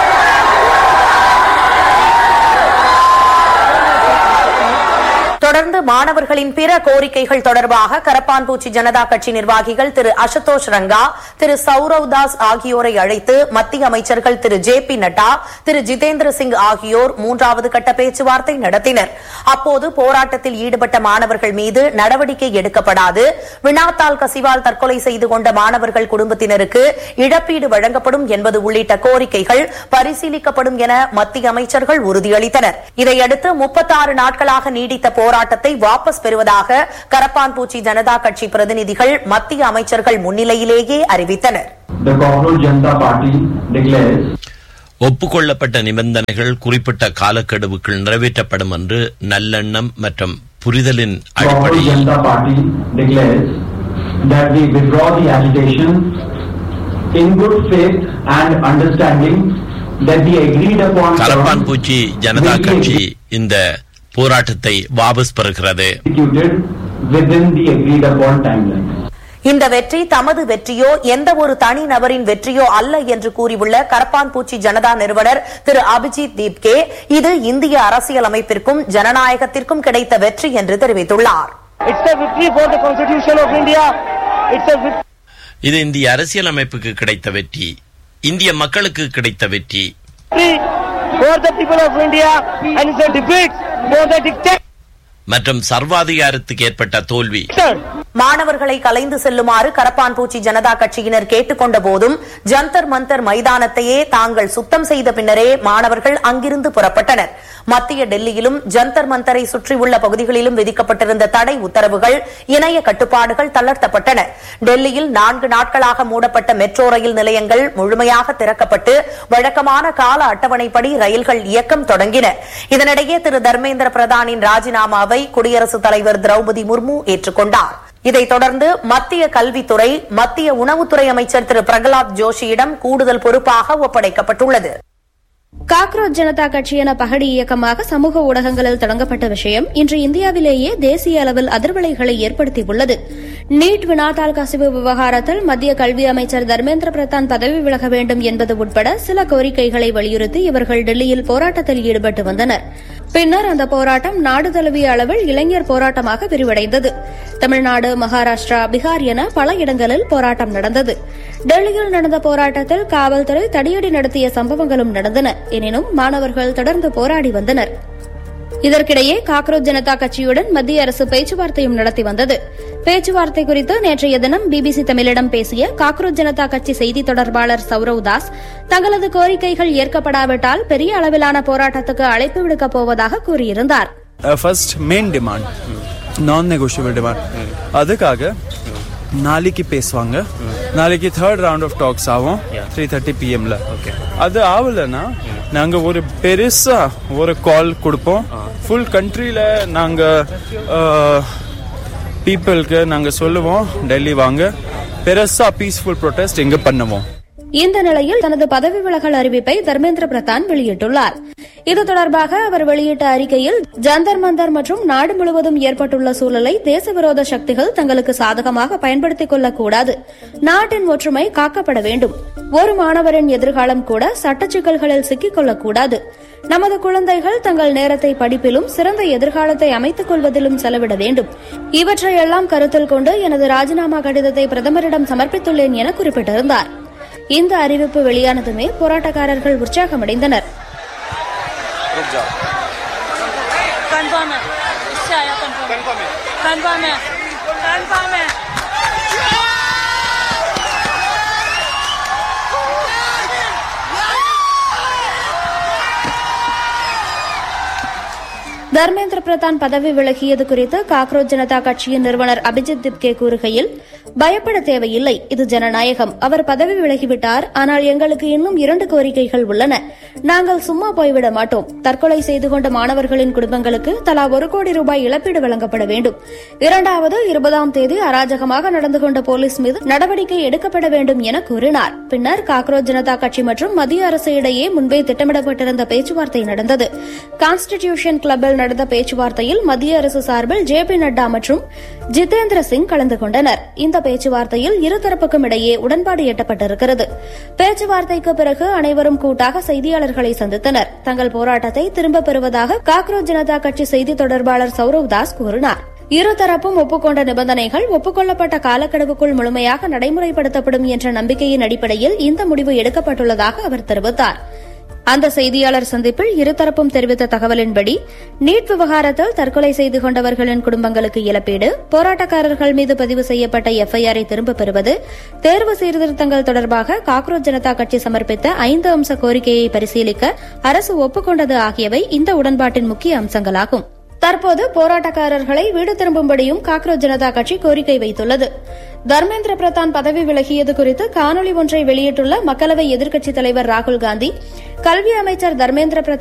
தொடர்ந்து மாணவர்களின் பிற கோரிக்கைகள் தொடர்பாக கரப்பான்பூச்சி ஜனதா கட்சி நிர்வாகிகள் திரு அசுதோஷ் ரங்கா திரு சௌரவ் தாஸ் ஆகியோரை அழைத்து மத்திய அமைச்சர்கள் திரு ஜே பி நட்டா திரு ஜிதேந்திர சிங் ஆகியோர் மூன்றாவது கட்ட பேச்சுவார்த்தை நடத்தினர் அப்போது போராட்டத்தில் ஈடுபட்ட மாணவர்கள் மீது நடவடிக்கை எடுக்கப்படாது வினாத்தாள் கசிவால் தற்கொலை செய்து கொண்ட மாணவர்கள் குடும்பத்தினருக்கு இழப்பீடு வழங்கப்படும் என்பது உள்ளிட்ட கோரிக்கைகள் பரிசீலிக்கப்படும் என மத்திய அமைச்சர்கள் உறுதியளித்தனர் இதையடுத்து முப்பத்தாறு நாட்களாக நீடித்த போராட்டத்தை வாபஸ் பெறுவதாக கரப்பான்பூச்சி ஜனதா கட்சி பிரதிநிதிகள் மத்திய அமைச்சர்கள் முன்னிலையிலேயே அறிவித்தனர் The Cockroach Janata Party declares ஒப்புக்கொள்ளப்பட்ட நிபந்தனைகள் குறிப்பிட்ட காலக்கெடுவுக்குள் நிறைவேற்றப்படும் என்று நல்லெண்ணம் மற்றும் புரிதலின் Cockroach அடிப்படையில் Janata Party declares that we withdraw the agitation in good faith and understanding that the agreed upon கலப்பான் terms பூச்சி ஜனதா கட்சி இந்த போராட்டத்தை வாபஸ் பெறுகிறது executed within the agreed upon timeline. இந்த வெற்றி தமது வெற்றியோ எந்த ஒரு தனி நபரின் வெற்றியோ அல்ல என்று கூறியுள்ள கரப்பான்பூச்சி ஜனதா நிறுவனர் திரு அபிஜித் தீப்கே இது இந்திய அரசியலமைப்பிற்கும் ஜனநாயகத்திற்கும் கிடைத்த வெற்றி என்று தெரிவித்துள்ளார் It's a victory for the Constitution of India. It's a victory. இது இந்திய அரசியலமைப்புக்கு கிடைத்த வெற்றி இந்திய மக்களுக்கு கிடைத்த வெற்றி for the people of India and it's a defeat for the dictator. மற்றும் சர்வாதிகாரத்துக்கு ஏற்பட்ட தோல்வி மாணவர்களை கலைந்து செல்லுமாறு கரப்பான்பூச்சி ஜனதா கட்சியினர் கேட்டுக்கொண்ட போதும் ஜந்தர் மந்தர் மைதானத்தையே தாங்கள் சுத்தம் செய்த பின்னரே மாணவர்கள் அங்கிருந்து புறப்பட்டனர் மத்திய டெல்லியிலும் ஜந்தர் மந்தரை சுற்றியுள்ள பகுதிகளிலும் விதிக்கப்பட்டிருந்த தடை உத்தரவுகள் இணைய கட்டுப்பாடுகள் தளர்த்தப்பட்டன டெல்லியில் நான்கு நாட்களாக மூடப்பட்ட மெட்ரோ ரயில் நிலையங்கள் முழுமையாக திறக்கப்பட்டு வழக்கமான கால அட்டவணைப்படி ரயில்கள் இயக்கம் தொடங்கின இதனிடையே திரு தர்மேந்திர பிரதானின் ராஜினாமாவை குடியரசுத் தலைவர் திரௌபதி முர்மு ஏற்றுக்கொண்டார் இதைத் தொடர்ந்து மத்திய கல்வித்துறை மத்திய உணவுத்துறை அமைச்சர் திரு பிரகலாத் ஜோஷியிடம் கூடுதல் பொறுப்பாக ஒப்படைக்கப்பட்டுள்ளது காக்ரோச் ஜனதா கட்சி என பகடி இயக்கமாக சமூக ஊடகங்களில் தொடங்கப்பட்ட விஷயம் இன்று இந்தியாவிலேயே தேசிய அளவில் அதிர்வலைகளை ஏற்படுத்தியுள்ளது நீட் வினாத்தாள் கசிவு விவகாரத்தில் மத்திய கல்வி அமைச்சர் தர்மேந்திர பிரதான் பதவி விலக வேண்டும் என்பது உட்பட சில கோரிக்கைகளை வலியுறுத்தி இவர்கள் டெல்லியில் போராட்டத்தில் ஈடுபட்டு வந்தனர் பின்னர் அந்த போராட்டம் நாடு தழுவிய அளவில் இளைஞர் போராட்டமாக விரிவடைந்தது தமிழ்நாடு மகாராஷ்டிரா பீகார் என பல இடங்களில் போராட்டம் நடந்தது டெல்லியில் நடந்த போராட்டத்தில் காவல்துறை தடியடி நடத்திய சம்பவங்களும் நடந்தன எனினும் மாணவர்கள் தொடர்ந்து போராடி வந்தனர் இதற்கிடையே காக்ரோச் ஜனதா கட்சியுடன் மத்திய அரசு பேச்சுவார்த்தையும் நடத்தி வந்தது பேச்சுவார்த்தை குறித்து நேற்றைய தினம் பிபிசி தமிழிடம் பேசிய காக்ரோச் ஜனதா கட்சி செய்தி தொடர்பாளர் சௌரவ் தாஸ் தங்களது கோரிக்கைகள் ஏற்கப்படாவிட்டால் பெரிய அளவிலான போராட்டத்துக்கு அழைப்பு விடுக்கப் போவதாக கூறியிருந்தார் first main demand non negotiable demand அதுக்காக நாளைக்கு பேசுவாங்க நாளைக்கு தேர்ட் ரவுண்ட் ஆஃப் டாக்ஸ் ஆகும் த்ரீ தேர்ட்டி பிஎம்ல அது ஆகலைன்னா நாங்க ஒரு பெருசா ஒரு கால் கொடுப்போம் ஃபுல் கண்ட்ரியில நாங்க பீப்புளுக்கு நாங்க சொல்லுவோம் டெல்லி வாங்க பெருசா பீஸ்ஃபுல் ப்ரொடெஸ்ட் இங்க பண்ணுவோம் இந்த நிலையில் தனது பதவி விலகல் அறிவிப்பை தர்மேந்திர பிரதான் வெளியிட்டுள்ளார் இது தொடர்பாக அவர் வெளியிட்ட அறிக்கையில் ஜந்தர் மந்தர் மற்றும் நாடு முழுவதும் ஏற்பட்டுள்ள சூழலை தேச விரோத சக்திகள் தங்களுக்கு சாதகமாக பயன்படுத்திக் கொள்ளக்கூடாது நாட்டின் ஒற்றுமை காக்கப்பட வேண்டும் ஒரு மாணவரின் எதிர்காலம் கூட சட்ட சிக்கல்களில் சிக்கிக் கொள்ளக்கூடாது நமது குழந்தைகள் தங்கள் நேரத்தை படிப்பிலும் சிறந்த எதிர்காலத்தை அமைத்துக் கொள்வதிலும் செலவிட வேண்டும் இவற்றையெல்லாம் கருத்தில் கொண்டு எனது ராஜினாமா கடிதத்தை பிரதமரிடம் சமர்ப்பித்துள்ளேன் என குறிப்பிட்டிருந்தார் இந்த அறிவிப்பு வெளியானதுமே போராட்டக்காரர்கள் உற்சாகமடைந்தனர் कंफर्म है इससे आया कंफर्म कंफर्म है कंफर्म है தர்மேந்திர பிரதான் பதவி விலகியது குறித்து காக்ரோச் ஜனதா கட்சியின் நிறுவனர் அபிஜித் திப்கே கூறுகையில் பயப்பட தேவையில்லை இது ஜனநாயகம் அவர் பதவி விலகிவிட்டார் ஆனால் எங்களுக்கு இன்னும் இரண்டு கோரிக்கைகள் உள்ளன நாங்கள் சும்மா போய்விட மாட்டோம் தற்கொலை செய்து கொண்ட மாணவர்களின் குடும்பங்களுக்கு தலா ஒரு கோடி ரூபாய் இழப்பீடு வழங்கப்பட வேண்டும் இரண்டாவது இருபதாம் தேதி அராஜகமாக நடந்து கொண்ட போலீஸ் மீது நடவடிக்கை எடுக்கப்பட வேண்டும் என கூறினார் பின்னர் காக்ரோச் ஜனதா கட்சி மற்றும் மத்திய அரசு இடையே முன்பே திட்டமிடப்பட்டிருந்த பேச்சுவார்த்தை நடந்தது கான்ஸ்டிடியூஷன் கிளப்பில் நடந்த பேச்சுவார்த்தையில் மத்திய அரசு சார்பில் ஜே பி நட்டா மற்றும் ஜிதேந்திர சிங் கலந்து கொண்டனர் இந்த பேச்சுவார்த்தையில் இருதரப்புக்கும் இடையே உடன்பாடு எட்டப்பட்டிருக்கிறது பேச்சுவார்த்தைக்கு பிறகு அனைவரும் கூட்டாக செய்தியாளர்களை சந்தித்தனர் தங்கள் போராட்டத்தை திரும்பப் பெறுவதாக காக்ரோச் ஜனதா கட்சி செய்தி தொடர்பாளர் சௌரவ் தாஸ் கூறினார் இருதரப்பும் ஒப்புக்கொண்ட நிபந்தனைகள் ஒப்புக்கொள்ளப்பட்ட காலக்கெடுவுக்குள் முழுமையாக நடைமுறைப்படுத்தப்படும் என்ற நம்பிக்கையின் அடிப்படையில் இந்த முடிவு எடுக்கப்பட்டுள்ளதாக அவர் தெரிவித்தார் அந்த செய்தியாளர் சந்திப்பில் இருதரப்பும் தெரிவித்த தகவலின்படி நீட் விவகாரத்தில் தற்கொலை செய்து கொண்டவர்களின் குடும்பங்களுக்கு இழப்பீடு போராட்டக்காரர்கள் மீது பதிவு செய்யப்பட்ட எஃப்ஐஆரை திரும்பப் பெறுவது தேர்வு சீர்திருத்தங்கள் தொடர்பாக காக்ரோச் ஜனதா கட்சி சமர்ப்பித்த ஐந்து அம்ச கோரிக்கையை பரிசீலிக்க அரசு ஒப்புக்கொண்டது ஆகியவை இந்த உடன்பாட்டின் முக்கிய அம்சங்களாகும் தற்போது போராட்டக்காரர்களை வீடு திரும்பும்படியும் காக்ரோச் ஜனதா கட்சி கோரிக்கை வைத்துள்ளது தர்மேந்திர பிரதான் பதவி விலகியது குறித்து காணொலி ஒன்றை வெளியிட்டுள்ள மக்களவை எதிர்க்கட்சித் தலைவர் ராகுல் காந்தி கல்வி அமைச்சர் தர்மேந்திர பிரதான்